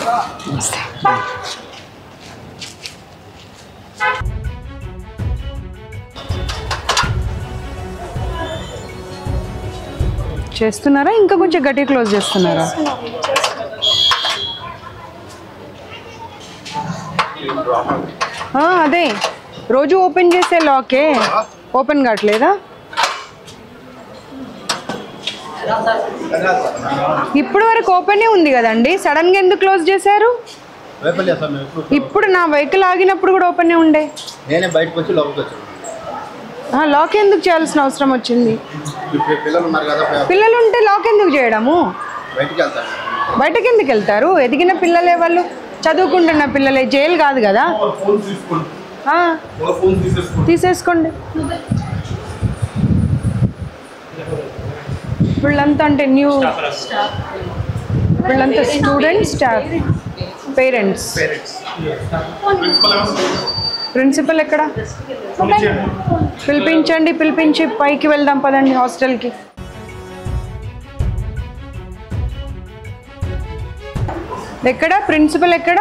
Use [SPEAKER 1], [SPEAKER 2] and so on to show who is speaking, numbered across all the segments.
[SPEAKER 1] చేస్తున్నారా ఇంకా కొంచెం గట్టి క్లోజ్ చేస్తున్నారా ఆ, అదే రోజు ఓపెన్ చేసే లాకే ఓపెన్ కావట్లేదా ఇప్పుడు వరకు ఓపెనే ఉంది కదండి సడన్ గా ఎందుకు క్లోజ్ చేశారు
[SPEAKER 2] రేపల్లి సార్ మేము ఇప్పుడు
[SPEAKER 1] ఇప్పుడు నా వెహికల్ ఆగినప్పుడు కూడా ఓపెనే ఉండే
[SPEAKER 2] నేనే బయటకు వచ్చి లోపలికి వచ్చాను
[SPEAKER 1] ఆ, లాక్ ఎందుకు చేయాల్సిన అవసరం వచ్చింది
[SPEAKER 2] ఇప్పుడు పిల్లలు ఉన్నారు కదా
[SPEAKER 1] పిల్లలు ఉంటే లాక్ ఎందుకు చేయడము
[SPEAKER 2] బయటికి వెళ్తాను
[SPEAKER 1] బయటకి ఎందుకు వెళ్తారు ఎదిగిన పిల్లలే వాళ్ళు చదువుకుంటున్న పిల్లలే జైలు కాదు కదా
[SPEAKER 3] ఫోన్ తీసుకోండి
[SPEAKER 1] ఆ,
[SPEAKER 3] ఫోన్ తీసేసుకోండి
[SPEAKER 1] తీసేసుకోండి వీళ్ళంతా అంటే న్యూ వీళ్ళంతా students staff parents
[SPEAKER 3] principal
[SPEAKER 1] principal ఎక్కడ పిలిపించండి పిలిపించి పైకి వెళ్దాం పదండి హాస్టల్కి ఎక్కడ ప్రిన్సిపల్ ఎక్కడ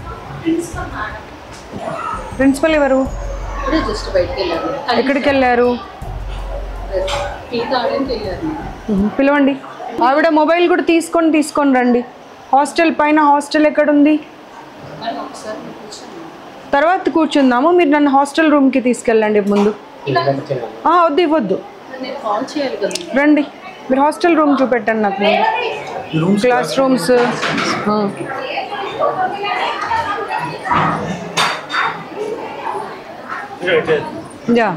[SPEAKER 1] ప్రిన్సిపల్ ఎవరు
[SPEAKER 4] ఇప్పుడే జస్ట్ బయటకు వెళ్ళారు
[SPEAKER 1] ఎక్కడికి వెళ్ళారు
[SPEAKER 4] టీ తాగడానికి వెళ్ళారు
[SPEAKER 1] ఉహు, పిలవండి ఆవిడ మొబైల్ కూడా తీసుకొని తీసుకొని రండి హాస్టల్ పైన హాస్టల్ ఎక్కడుంది
[SPEAKER 4] మరి ఒకసారి కూర్చోండి
[SPEAKER 1] తర్వాత కూర్చుందాము మీరు నన్ను హాస్టల్ రూమ్కి తీసుకెళ్ళండి ముందు ఆ, వద్దు ఇవ్వద్దు
[SPEAKER 4] నేను కాల్ చేయాలి కదా
[SPEAKER 1] రండి మీరు హాస్టల్ రూమ్ చూపెట్టండి నాకు ముందు classrooms yeah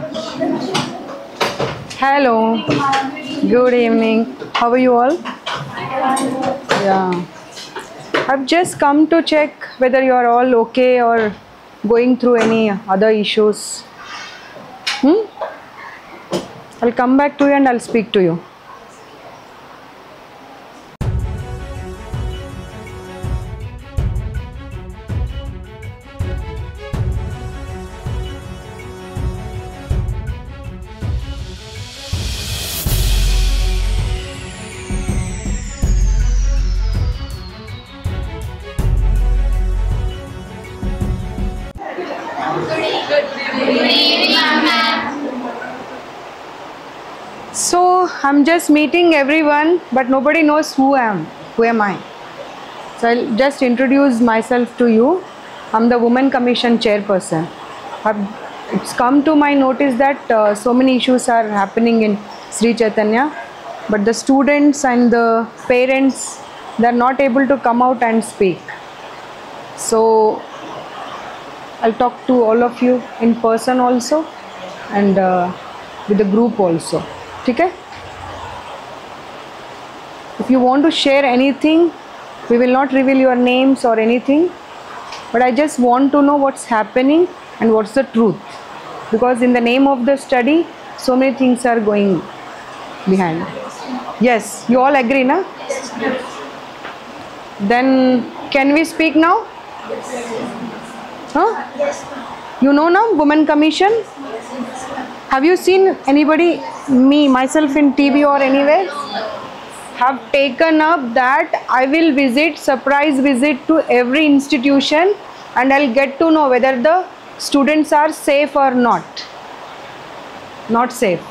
[SPEAKER 1] hello good evening how you all yeah I've just come to check whether you are all okay or going through any other issues. Hmm? I'll come back to you and I'll speak to you. So I'm just meeting everyone, but nobody knows who I am. Who am I? So I'll just introduce myself to you. I'm the Women Commission chairperson. I've, it's come to my notice that uh, so many issues are happening in Sri Chaitanya, but the students and the parents they're not able to come out and speak. So I'll talk to all of you in person also and uh, with the group also. Okay? If you want to share anything, we will not reveal your names or anything, but I just want to know what's happening and what's the truth. Because in the name of the study, so many things are going behind. Yes, you all agree, na? Then can we speak now? Huh? You know now, Women Commission? Have you seen anybody, me, myself in TV or anywhere? Have taken up that I will visit, surprise visit to every institution and I'll get to know whether the students are safe or not. Not safe.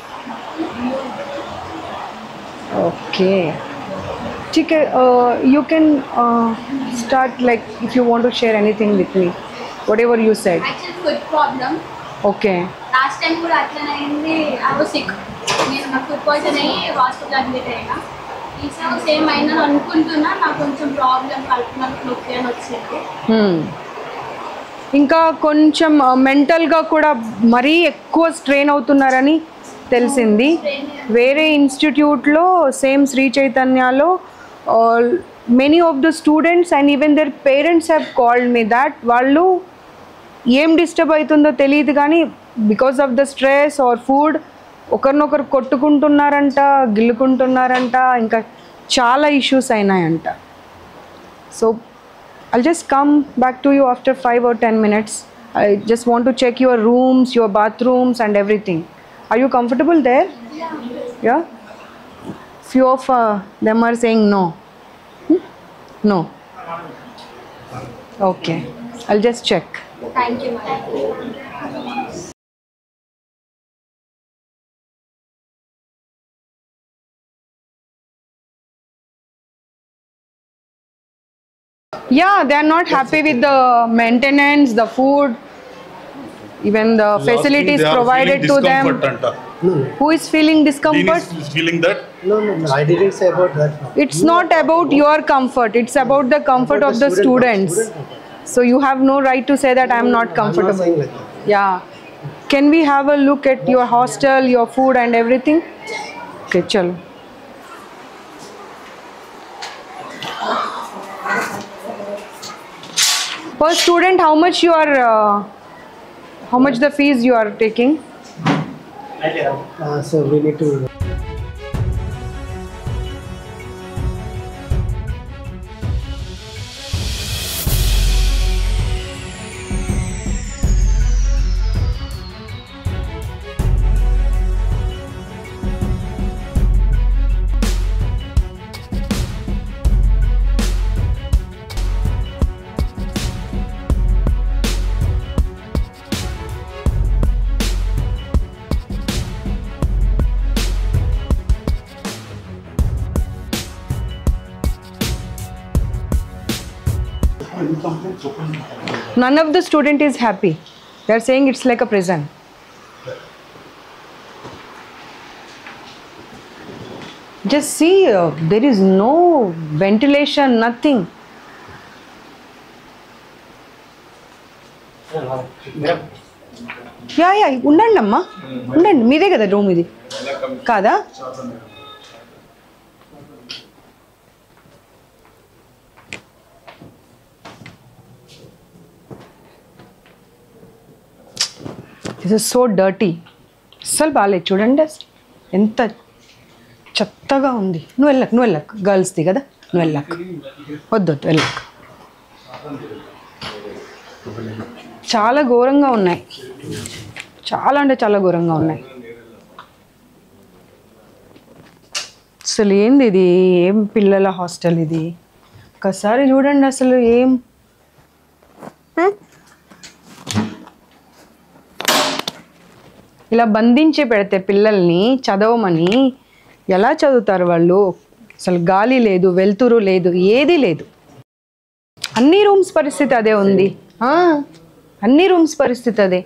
[SPEAKER 1] Okay. ठीक है uh, you can uh, start like if you want to share anything with me whatever you said
[SPEAKER 5] actual food problem
[SPEAKER 1] okay
[SPEAKER 5] last time కూడా అట్లనే అయింది I was sick నేను నాకు food poison అయ్యి hospital admit అయినా ఈసారి సేమ్ అయిందని అనుకుంటున్నా నాకు కొంచెం ప్రాబ్లం కలుపున నొప్పి అని వచ్చింది
[SPEAKER 1] Hmm. ఇంకా కొంచెం మెంటల్గా కూడా మరీ ఎక్కువ స్ట్రెయిన్ అవుతున్నారని తెలిసింది వేరే ఇన్స్టిట్యూట్లో సేమ్ శ్రీ చైతన్యలో many of the students and even their parents have called me that వాళ్ళు ఏం డిస్టర్బ్ అవుతుందో తెలియదు కానీ because of the stress or food ఒకరినొకరు కొట్టుకుంటున్నారంట గిల్లుకుంటున్నారంట ఇంకా చాలా ఇష్యూస్ అయినాయంట so I'll just come back to you after five or ten minutes. I just want to check your rooms, your bathrooms, and everything. Are you comfortable there? Yeah. Few of uh, them are saying no. Hmm? No. Okay I'll just check
[SPEAKER 5] thank you madam
[SPEAKER 1] Yeah, they are not happy with the maintenance, the food, even the facilities provided to them. Who is feeling discomfort?
[SPEAKER 3] is feeling that
[SPEAKER 6] No, no, no. I didn't say about that. No.
[SPEAKER 1] It's not about your comfort, it's about the comfort of the
[SPEAKER 6] student,
[SPEAKER 1] students.
[SPEAKER 6] student, okay.
[SPEAKER 1] So you have no right to say that I am not
[SPEAKER 6] I'm not
[SPEAKER 1] comfortable.
[SPEAKER 6] saying like that.
[SPEAKER 1] Yeah. Can we have a look at your hostel, your food, and everything? Okay, chalo. Per student, how much you are? Uh, how much the fees you are taking?
[SPEAKER 6] Uh, so we need to.
[SPEAKER 1] None of the student is happy. They are saying it's like a prison. Just see, uh, there is no ventilation, nothing. Yeah yeah ఉండండి అమ్మా ఉండండి మీదే కదా room ఇది కాదా this is so dirty అస్సలు బాగాలేదు చూడండి అసలు ఎంత చెత్తగా ఉంది నువ్వు వెళ్ళకు నువ్వు వెళ్ళకు గర్ల్స్ది కదా నువ్వు వెళ్ళకు వద్దు వద్దు వెళ్ళకు చాలా ఘోరంగా ఉన్నాయి చాలా అంటే చాలా ఘోరంగా ఉన్నాయి అసలు ఏంది ఇది ఏం పిల్లల హాస్టల్ ఇది ఒకసారి చూడండి అసలు ఏం హ్మ్? ఇలా బంధించి పెడితే పిల్లల్ని చదవమని ఎలా చదువుతారు వాళ్ళు అసలు గాలి లేదు వెలుతురు లేదు ఏది లేదు అన్ని రూమ్స్ పరిస్థితి అదే ఉంది ఆ, అన్ని రూమ్స్ పరిస్థితి అదే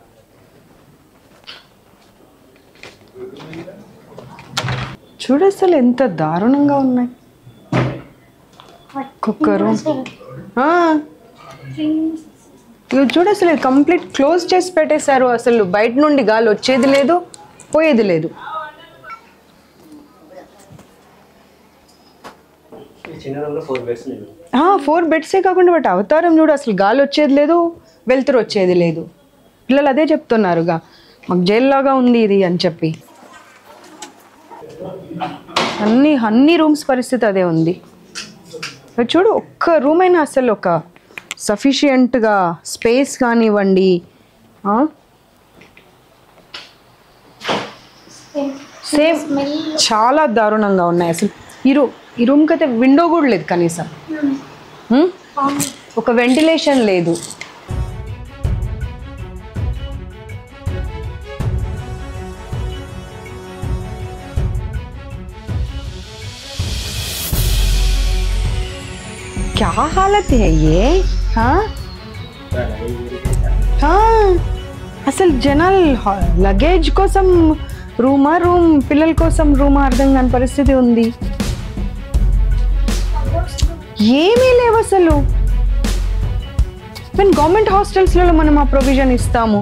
[SPEAKER 1] చూడు అసలు ఎంత దారుణంగా ఉన్నాయి ఒక్కొక్క రూమ్ ఆ. ఇవి చూడు అసలు కంప్లీట్ క్లోజ్ చేసి పెట్టేశారు అసలు బయట నుండి గాలి వచ్చేది లేదు పోయేది లేదు
[SPEAKER 6] చిన్న రూమ్లో ఫోర్ బెడ్స్ నేను
[SPEAKER 1] ఫోర్ బెడ్సే కాకుండా వాటి అవతారం చూడు అసలు గాలి వచ్చేది లేదు వెలుతురు వచ్చేది లేదు పిల్లలు అదే చెప్తున్నారుగా మాకు జైల్లాగా ఉంది ఇది అని చెప్పి అన్ని అన్ని రూమ్స్ పరిస్థితి అదే ఉంది మరి చూడు ఒక్క రూమ్ అయినా అసలు ఒక సఫిషియంట్గా స్పేస్ కానివ్వండి ఆ? సేమ్ చాలా దారుణంగా ఉన్నాయి అసలు ఈ రూ ఈ రూమ్కి అయితే విండో కూడా లేదు కనీసం హ్మ్? ఒక వెంటిలేషన్ లేదు क्या हालत है ये हाँ हाँ అసలు జనాలు లగేజ్ కోసం రూమా రూమ్ పిల్లల కోసం రూమా అర్థం కాని పరిస్థితి ఉంది ఏమీ లేవు అసలు మేము గవర్నమెంట్ హాస్టల్స్లలో మనం ఆ ప్రొవిజన్ ఇస్తాము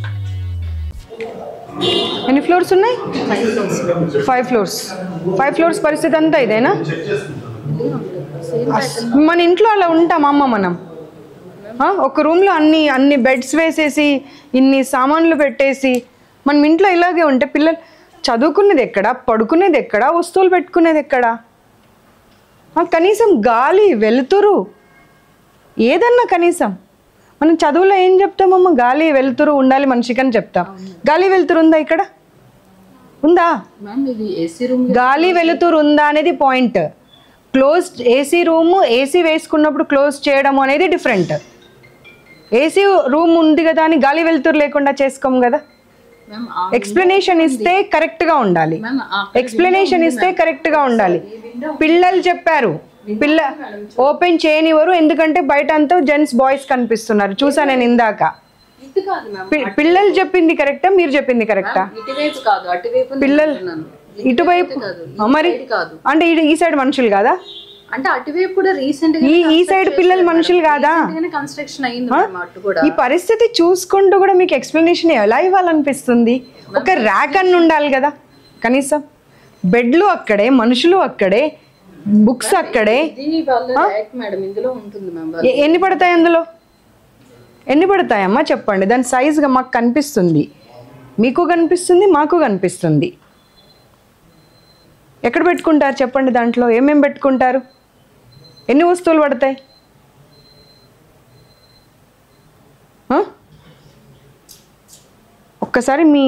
[SPEAKER 1] ఎన్ని ఫ్లోర్స్ ఉన్నాయి ఫైవ్ ఫ్లోర్స్ ఫైవ్ ఫ్లోర్స్ పరిస్థితి అంతా ఇదేనా అస్- మన ఇంట్లో అలా ఉంటాం అమ్మ మనం ఆ, ఒక రూమ్లో అన్ని అన్ని బెడ్స్ వేసేసి ఇన్ని సామాన్లు పెట్టేసి మనం ఇంట్లో ఇలాగే ఉంటే పిల్లలు చదువుకునేది ఎక్కడ పడుకునేది ఎక్కడ వస్తువులు పెట్టుకునేది ఎక్కడ ఆ, కనీసం గాలి వెలుతురు ఏదన్నా కనీసం మనం చదువులో ఏం చెప్తామమ్మ గాలి వెలుతురు ఉండాలి మనిషికి అని చెప్తాం గాలి వెలుతురు ఉందా ఇక్కడ ఉందా
[SPEAKER 4] మ్యామ్ ఇది ఏసీ రూమ్
[SPEAKER 1] గాలి వెలుతురు ఉందా అనేది point close AC room AC వేసుకున్నప్పుడు క్లోజ్ చేయడం అనేది డిఫరెంట్ ఏసీ రూమ్ ఉంది కదా అని గాలి వెలుతురు లేకుండా చేసుకోం కదా
[SPEAKER 4] మ్యామ్ ఆ
[SPEAKER 1] ఎక్స్ప్లెనేషన్ ఇస్తే కరెక్ట్గా ఉండాలి
[SPEAKER 4] మ్యామ్ ఆ
[SPEAKER 1] ఎక్స్ప్లెనేషన్ ఇస్తే కరెక్ట్గా ఉండాలి పిల్లలు చెప్పారు పిల్ల ఓపెన్ చేయనివ్వరు ఎందుకంటే బయట అంతా జెంట్స్ బాయ్స్ కనిపిస్తున్నారు చూసా నేను ఇందాక
[SPEAKER 4] ఇది కాదు మ్యామ్
[SPEAKER 1] పి- పిల్లలు చెప్పింది కరెక్టా మీరు చెప్పింది కరెక్టా
[SPEAKER 4] ఇటువైపు కాదు అటువైపు నేను
[SPEAKER 1] పిల్లలు
[SPEAKER 4] అంటున్నాను.
[SPEAKER 1] ఇటువైపు
[SPEAKER 4] కాదు
[SPEAKER 1] ఆ, మరి
[SPEAKER 4] సైడ్ కాదు
[SPEAKER 1] అంటే ఇటు- ఈ సైడ్ మనుషులు కాదా
[SPEAKER 4] అంటే అటువైపు కూడా రీసెంట్
[SPEAKER 1] ఈ ఈ సైడ్ పిల్లలు మనుషులు కాదా
[SPEAKER 4] కన్స్ట్రక్షన్ అయింది మ్యామ్ అటు కూడా
[SPEAKER 1] ఈ పరిస్థితి చూసుకుంటూ కూడా మీకు ఎక్స్ప్లెనేషన్ ఎలా ఇవ్వాలనిపిస్తుంది ఒక ర్యాక్ అన్ని ఉండాలి కదా కనీసం బెడ్లు అక్కడే మనుషులు అక్కడే బుక్స్ అక్కడే
[SPEAKER 4] ఇది వాళ్ళ ర్యాక్ మేడం ఇందులో ఉంటుంది మ్యామ్
[SPEAKER 1] ఎ- ఎన్ని పడతాయి అందులో ఎన్ని పడతాయమ్మా చెప్పండి దాని సైజుగా మాకు కనిపిస్తుంది మీకు కనిపిస్తుంది మాకు కనిపిస్తుంది ఎక్కడ పెట్టుకుంటారు చెప్పండి దాంట్లో ఏమేం పెట్టుకుంటారు ఎన్ని వస్తువులు పడతాయి ఆ? ఒక్కసారి మీ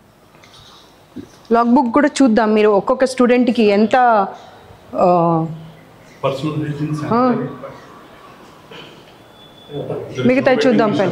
[SPEAKER 1] లాగ్ బుక్ కూడా చూద్దాం మీరు ఒక్కొక్క స్టూడెంట్కి ఎంత ఆ,
[SPEAKER 3] పర్సనల్ డీటెయిల్స్
[SPEAKER 1] ఆ, మిగతా చూద్దాం పెన్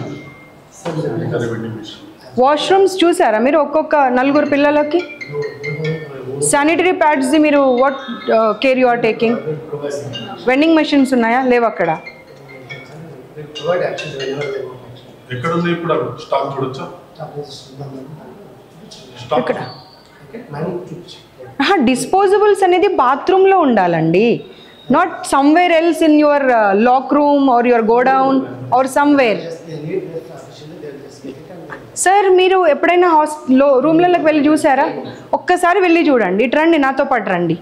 [SPEAKER 1] వాష్రూమ్స్ చూసారా మీరు ఒక్కొక్క నలుగురు పిల్లలకి శానిటరీ ప్యాడ్స్ది మీరు what care you are taking vending machines ఉన్నాయా లేవు అక్కడ
[SPEAKER 6] We provide actually whenever they want. actually.
[SPEAKER 3] ఎక్కడ ఉంది ఇప్పుడు స్టాక్ చూడొచ్చా
[SPEAKER 6] Stop this, the money.
[SPEAKER 3] Stock
[SPEAKER 1] ఇక్కడ
[SPEAKER 6] Okay, money keeps.
[SPEAKER 1] డిస్పోజబుల్స్ అనేది బాత్రూంలో ఉండాలండి not somewhere else in your lock room or your godown or somewhere
[SPEAKER 6] Yes, they need this officially, they'll just get it and they'll-
[SPEAKER 1] sir మీరు ఎప్పుడైనా హాస్టల్లో రూమ్లలోకి వెళ్ళి చూసారా ఒక్కసారి వెళ్ళి చూడండి ఇటు రండి నాతో పాటు రండి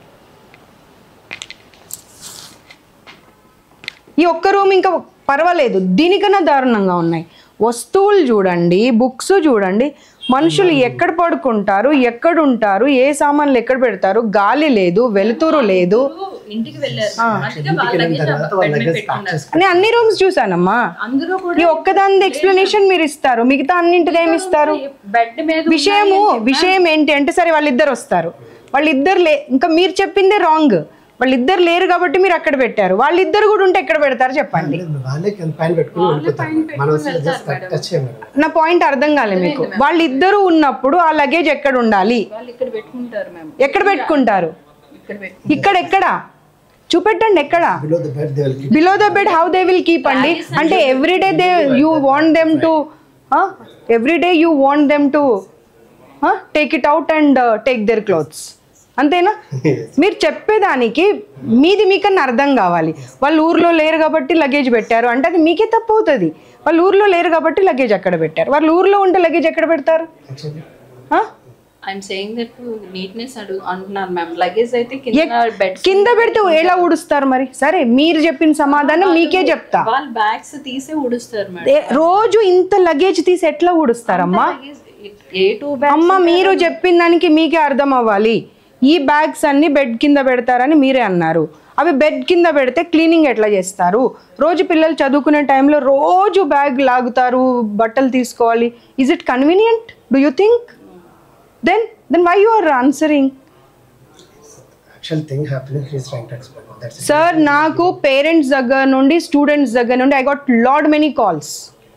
[SPEAKER 1] ఈ ఒక్క రూమ్ ఇంకా పర్వాలేదు దీనికన్నా దారుణంగా ఉన్నాయి వస్తువులు చూడండి బుక్స్ చూడండి మనుషులు ఎక్కడ పడుకుంటారు ఎక్కడ ఉంటారు ఏ సామాన్లు ఎక్కడ పెడతారు గాలి లేదు వెలుతురు లేదు
[SPEAKER 4] ఇంటికి వెళ్ళారు అందుకే
[SPEAKER 6] ఇంటికి
[SPEAKER 4] వాళ్ళ
[SPEAKER 6] వెళ్ళిన
[SPEAKER 4] లగేజ్
[SPEAKER 6] తర్వాత వాళ్ళ
[SPEAKER 4] బెడ్ మీద
[SPEAKER 6] లగేజ్ ప్యాక్
[SPEAKER 4] పెట్టుకున్నారు
[SPEAKER 6] చేసుకుని
[SPEAKER 1] నేను అన్ని రూమ్స్ చూసానమ్మా
[SPEAKER 4] అందులో కూడా
[SPEAKER 1] ఈ ఒక్కదాని ఎక్స్ప్లెనేషన్ మీరు ఇస్తారు మిగతా అన్నింటికి ఏమి ఇస్తారు
[SPEAKER 4] బెడ్ మీద
[SPEAKER 1] విషయము విషయం ఏంటి అంటే సరే వాళ్ళిద్దరు వస్తారు వాళ్ళిద్దరు లే ఇంకా మీరు చెప్పిందే రాంగ్ వాళ్ళిద్దరు లేరు కాబట్టి మీరు అక్కడ పెట్టారు వాళ్ళిద్దరు కూడా ఉంటే ఎక్కడ పెడతారు చెప్పండి
[SPEAKER 6] వాళ్ళే కింద పైన పెట్టుకుని వెళ్ళిపోతారు మనం అసలు జస్ట్ టచ్ చేయమని
[SPEAKER 1] నా పాయింట్ అర్థం కాలే మీకు వాళ్ళిద్దరూ ఉన్నప్పుడు ఆ లగేజ్ ఎక్కడ ఉండాలి
[SPEAKER 4] వాళ్ళు ఇక్కడ పెట్టుకుంటారు మ్యామ్
[SPEAKER 1] ఎక్కడ పెట్టుకుంటారు
[SPEAKER 4] ఇక్కడ పెట్టు
[SPEAKER 1] ఇక్కడ ఎక్కడ చూపెట్టండి ఎక్కడ
[SPEAKER 6] below the bed they will keep
[SPEAKER 1] below the bed how they will keep అండి అంటే everyday they you want them to everyday you want them to take it out and take their clothes అంతేనా మీరు చెప్పేదానికి మీది మీకన్నా అర్థం కావాలి వాళ్ళు ఊర్లో లేరు కాబట్టి లగేజ్ పెట్టారు అంటే అది మీకే తప్పు అవుతుంది వాళ్ళు ఊర్లో లేరు కాబట్టి లగేజ్ అక్కడ పెట్టారు వాళ్ళు ఊర్లో ఉంటే లగేజ్ ఎక్కడ పెడతారు
[SPEAKER 6] యాక్చువల్లీ
[SPEAKER 1] ఆ?
[SPEAKER 4] ఐఎమ్ సేయింగ్ దట్ నీట్నెస్ అడుగు అంటున్నారు మ్యామ్ లగేజ్ అయితే కింద బెడ్
[SPEAKER 1] కింద పెడితే ఎలా ఊడుస్తారు మరి సరే మీరు చెప్పిన సమాధానం మీకే చెప్తా
[SPEAKER 4] వాళ్ళు బ్యాగ్స్ తీసే ఉడుస్తారు మేడం
[SPEAKER 1] ఏ- రోజు ఇంత లగేజ్ తీసి ఎట్లా ఊడుస్తారమ్మా
[SPEAKER 4] ఏ టూ బ్యాగ్
[SPEAKER 1] అమ్మ మీరు చెప్పిన దానికి మీకే అర్థం అవ్వాలి ఈ బ్యాగ్స్ అన్ని బెడ్ కింద పెడతారని మీరే అన్నారు అవి బెడ్ కింద పెడితే క్లీనింగ్ ఎట్లా చేస్తారు రోజు పిల్లలు చదువుకునే టైంలో రోజు బ్యాగ్ లాగుతారు బట్టలు తీసుకోవాలి is it convenient do you think then then why you are answering
[SPEAKER 6] actual thing happiness is trying to explain that's
[SPEAKER 1] sir నాకు పేరెంట్స్ దగ్గర నుండి స్టూడెంట్స్ దగ్గర నుండి I got lot many calls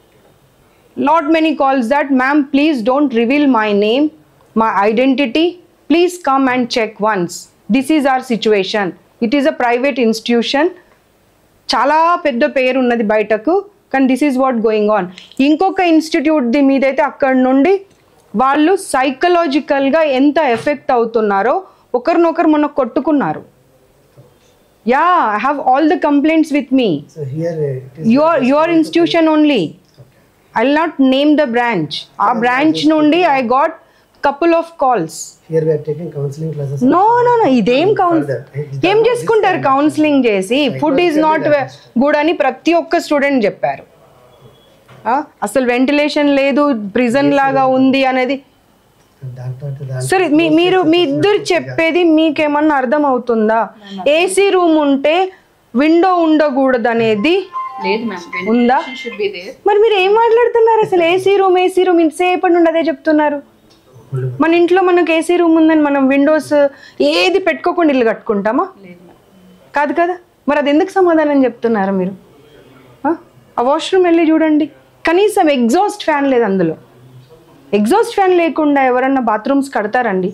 [SPEAKER 1] lot many calls that ma'am please don't reveal my name my identity please come and check once this is our situation it is a private institution చాలా పెద్ద పేరు ఉన్నది బయటకు కానీ this is what going on ఇంకొక ఇన్స్టిట్యూట్ది మీదైతే అక్కడ నుండి వాళ్ళు సైకలాజికల్గా ఎంత ఎఫెక్ట్ అవుతున్నారో ఒకరినొకరు మొన్న కొట్టుకున్నారు yeah I have all the complaints with me
[SPEAKER 6] so here it is
[SPEAKER 1] your your institution only I not name the branch ఆ బ్రాంచ్ నుండి I got couple of calls
[SPEAKER 6] here we are taking counselling classes
[SPEAKER 1] no no no ఇదేం కౌన్స్ ఏం చేసుకుంటారు counselling చేసి food is not good అని ప్రతి ఒక్క స్టూడెంట్ చెప్పారు ఆ, అసలు వెంటిలేషన్ లేదు ప్రిజన్ లాగా ఉంది అనేది
[SPEAKER 6] దాంతో దాంట్లో
[SPEAKER 1] సరే మీ మీరు మీ ఇద్దరు చెప్పేది మీకేమన్నా అర్థం అవుతుందా ఏసీ రూమ్ ఉంటే విండో ఉండకూడదు అనేది
[SPEAKER 4] లేదు మ్యామ్
[SPEAKER 1] ఉందా
[SPEAKER 4] షుడ్ బి దేర్
[SPEAKER 1] మరి మీరు ఏం మాట్లాడుతున్నారు అసలు ఏసీ రూమ్ ఏసీ రూమ్ ఇంతసేపటి నుండి అదే చెప్తున్నారు మన ఇంట్లో మనకు ఏసీ రూమ్ ఉందని మనం విండోస్ ఏది పెట్టుకోకుండా ఇల్లు కట్టుకుంటామా
[SPEAKER 4] లేదు మ్యామ్
[SPEAKER 1] కాదు కదా మరి అది ఎందుకు సమాధానం చెప్తున్నారు మీరు ఆ? ఆ వాష్రూమ్ వెళ్ళి చూడండి కనీసం ఎగ్జాస్ట్ ఫ్యాన్ లేదు అందులో ఎగ్జాస్ట్ ఫ్యాన్ లేకుండా ఎవరన్నా బాత్రూమ్స్ కడతారండి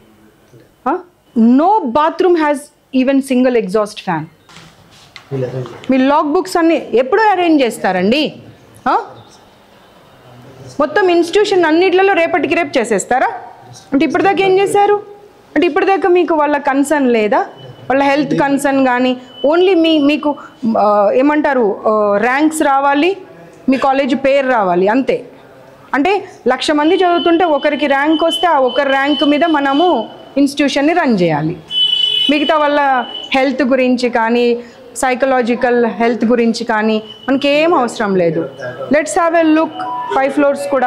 [SPEAKER 1] no bathroom has even single exhaust fan
[SPEAKER 6] We'll arrange it.
[SPEAKER 1] మీ లాగ్ బుక్స్ అన్ని ఎప్పుడు అరేంజ్ చేస్తారండి ఆ? మొత్తం ఇన్స్టిట్యూషన్ అన్నిట్లలో రేపటికి రేపు చేసేస్తారా అంటే ఇప్పటిదాకా ఏం చేశారు అంటే ఇప్పటిదాకా మీకు వాళ్ళ కన్సర్న్ లేదా వాళ్ళ హెల్త్ కన్సర్న్ కానీ ఓన్లీ మీ మీకు ఆ, ఏమంటారు ర్యాంక్స్ రావాలి మీ కాలేజ్ పేరు రావాలి అంతే అంటే లక్ష మంది చదువుతుంటే ఒకరికి ర్యాంక్ వస్తే ఆ ఒకరి ర్యాంక్ మీద మనము ఇన్స్టిట్యూషన్ని రన్ చేయాలి మిగతా వాళ్ళ హెల్త్ గురించి కానీ సైకలాజికల్ హెల్త్ గురించి కానీ మనకి ఏం అవసరం లేదు let's have a look five floors కూడా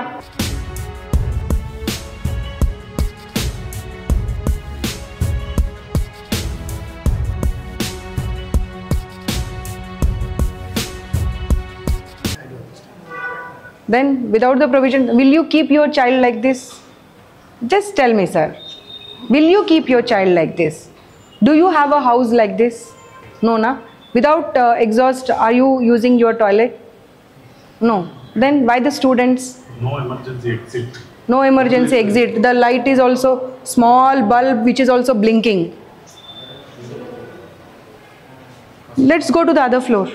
[SPEAKER 1] then without the provision will you keep your child like this just tell me sir will you keep your child like this do you have a house like this no na without uh, exhaust are you using your toilet no then why the students
[SPEAKER 3] No emergency exit.
[SPEAKER 1] no emergency exit the light is also small bulb which is also blinking let's go to the other floor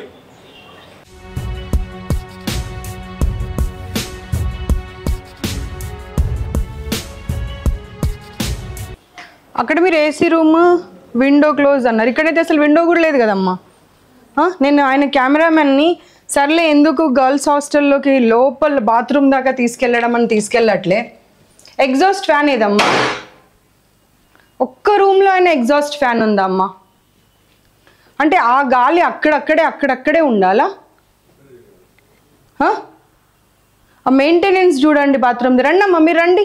[SPEAKER 1] అక్కడ మీరు AC room window close అన్నారు ఇక్కడైతే అసలు window కూడా లేదు కదమ్మా ఆ, నేను ఆయన కెమెరామెన్ని సర్లే ఎందుకు గర్ల్స్ హాస్టల్లోకి లోపల బాత్రూమ్ దాకా తీసుకెళ్ళడం అని తీసుకెళ్ళట్లే ఎగ్జాస్ట్ ఫ్యాన్ ఏదమ్మా ఒక్క రూమ్లో అయినా ఎగ్జాస్ట్ ఫ్యాన్ ఉందా అమ్మా అంటే ఆ గాలి అక్కడక్కడే అక్కడక్కడే ఉండాలా ఆ? ఆ మెయింటెనెన్స్ చూడండి బాత్రూమ్ది రండి అమ్మా మీరు రండి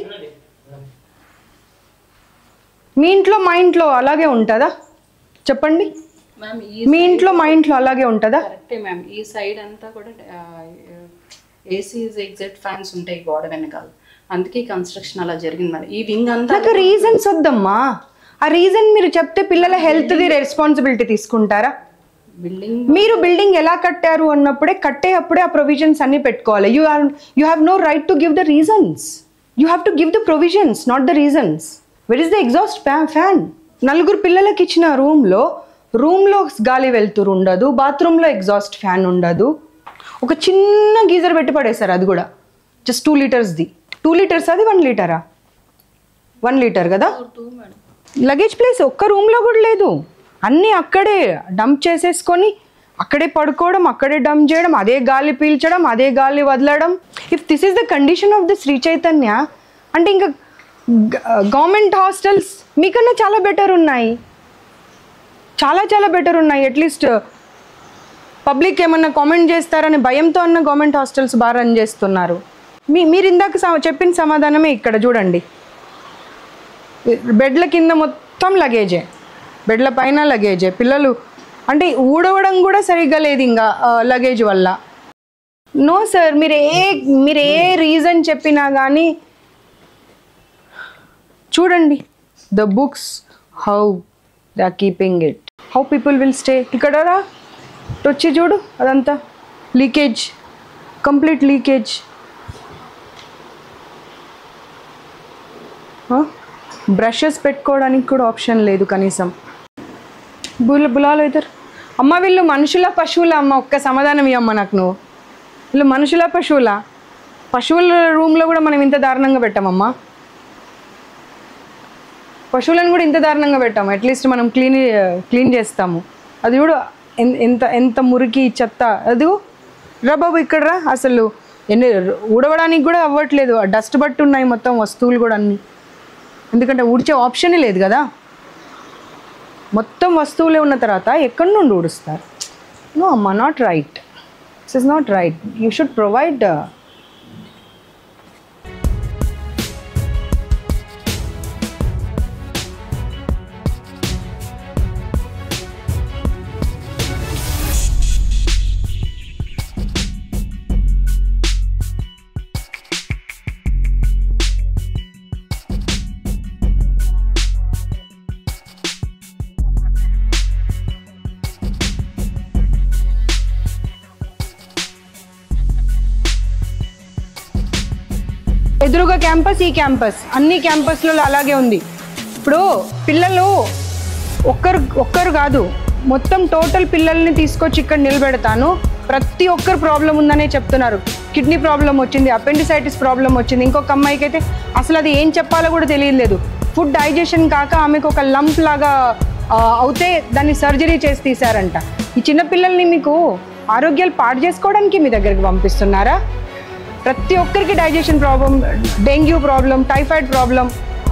[SPEAKER 1] మీ ఇంట్లో మా ఇంట్లో అలాగే ఉంటుందా చెప్పండి
[SPEAKER 4] మ్యామ్ ఈ
[SPEAKER 1] మీ ఇంట్లో మా ఇంట్లో అలాగే ఉంటుందా
[SPEAKER 4] కరెక్టే మ్యామ్ ఈ సైడ్ అంతా కూడా ఏసీస్ ఎగ్జాక్ట్ ఫ్యాన్స్ ఉంటాయి గోడ వెనకాల అందుకే కన్స్ట్రక్షన్ అలా జరిగింది మరి ఈ వింగ్ అంతా
[SPEAKER 1] నాకు రీజన్స్ వద్దమ్మా ఆ రీజన్ మీరు చెప్తే పిల్లల హెల్త్ది రెస్పాన్సిబిలిటీ తీసుకుంటారా
[SPEAKER 4] బిల్డింగ్
[SPEAKER 1] మీరు బిల్డింగ్ ఎలా కట్టారు అన్నప్పుడే కట్టే అప్పుడే ఆ ప్రొవిజన్స్ అన్ని పెట్టుకోవాలి you are you have no right to give the reasons you have to give the provisions not the reasons where is the exhaust fan నలుగురు పిల్లలకి ఇచ్చిన రూమ్లో రూమ్లో గాలి వెళ్తురు ఉండదు బాత్రూంలో ఎగ్జాస్ట్ ఫ్యాన్ ఉండదు ఒక చిన్న గీజర్ పెట్టి పడేశారు అది కూడా జస్ట్ టూ లీటర్స్ది టూ లీటర్స్ అది వన్ లీటరా వన్ లీటర్ కదా
[SPEAKER 4] టూ మేడం
[SPEAKER 1] లగేజ్ ప్లేస్ ఒక్క రూమ్లో కూడా లేదు అన్నీ అక్కడే డంప్ చేసేసుకొని అక్కడే పడుకోవడం అక్కడే డంప్ చేయడం అదే గాలి పీల్చడం అదే గాలి వదలడం if this is the condition of the Sri Chaitanya అంటే ఇంకా గవర్నమెంట్ హాస్టల్స్ మీకన్నా చాలా బెటర్ ఉన్నాయి చాలా చాలా బెటర్ ఉన్నాయి అట్లీస్ట్ పబ్లిక్ ఏమన్నా కామెంట్ చేస్తారని భయంతో అన్న గవర్నమెంట్ హాస్టల్స్ బాగా రన్ చేస్తున్నారు మీ మీరు ఇందాక సమ- చెప్పిన సమాధానమే ఇక్కడ చూడండి బెడ్ల కింద మొత్తం లగేజే బెడ్ల పైన లగేజే పిల్లలు అంటే ఊడవడం కూడా సరిగ్గా లేదు ఇంకా లగేజ్ వల్ల నో సార్ మీరు ఏ మీరు ఏ రీజన్ చెప్పినా కానీ చూడండి the books how they are keeping it how people will stay ఇక్కడ రా ఇటు వచ్చి చూడు అదంతా లీకేజ్ కంప్లీట్ లీకేజ్ బ్రషెస్ పెట్టుకోవడానికి కూడా ఆప్షన్ లేదు కనీసం బుల్ బులాలు ఇద్దరు అమ్మ వీళ్ళు మనుషుల పశువుల అమ్మ ఒక్క సమాధానం ఇవ్వమ్మ నాకు నువ్వు వీళ్ళు మనుషుల పశువుల పశువుల రూమ్లో కూడా మనం ఇంత దారుణంగా పెట్టామమ్మా పశువులను కూడా ఇంత దారుణంగా పెట్టాము అట్లీస్ట్ మనం క్లీన్ క్లీన్ చేస్తాము అది కూడా ఎన్- ఎంత ఎంత మురికి చెత్త అది రా బాబు ఇక్కడ రా అసలు ఎన్ని ఊడవడానికి కూడా అవ్వట్లేదు డస్ట్ బట్టి ఉన్నాయి మొత్తం వస్తువులు కూడా అన్నీ ఎందుకంటే ఊడ్చే ఆప్షనే లేదు కదా మొత్తం వస్తువులే ఉన్న తర్వాత ఎక్కడి నుండి ఊడుస్తారు నో అమ్మ not right this is not right you should provide ఎదురుగా క్యాంపస్ ఈ క్యాంపస్ అన్ని క్యాంపస్లలో అలాగే ఉంది ఇప్పుడు పిల్లలు ఒక్కరు ఒక్కరు కాదు మొత్తం టోటల్ పిల్లల్ని తీసుకొచ్చి ఇక్కడ నిలబెడతాను ప్రతి ఒక్కరు ప్రాబ్లం ఉందనే చెప్తున్నారు కిడ్నీ ప్రాబ్లం వచ్చింది అపెండిసైటిస్ ప్రాబ్లం వచ్చింది ఇంకొక అమ్మాయికి అయితే అసలు అది ఏం చెప్పాలో కూడా తెలియలేదు ఫుడ్ డైజెషన్ కాక ఆమెకు ఒక లంప్ లాగా ఆ, అవుతే దాన్ని సర్జరీ చేసి తీశారంట ఈ చిన్న పిల్లల్ని మీకు ఆరోగ్యాలు పాడు చేసుకోవడానికి మీ దగ్గరికి పంపిస్తున్నారా ప్రతి ఒక్కరికి digestion problem dengue problem typhoid problem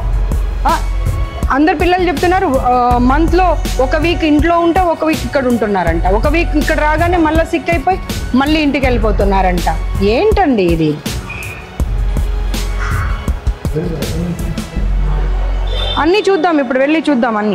[SPEAKER 1] అందరు పిల్లలు చెప్తున్నారు మంత్లో ఒక వీక్ ఇంట్లో ఉంటే ఒక వీక్ ఇక్కడ ఉంటున్నారంట ఒక వీక్ ఇక్కడ రాగానే మళ్ళీ సిక్ అయిపోయి మళ్ళీ ఇంటికి వెళ్ళిపోతున్నారంట ఏంటండి ఇది అన్నీ చూద్దాం ఇప్పుడు వెళ్ళి చూద్దాం అన్నీ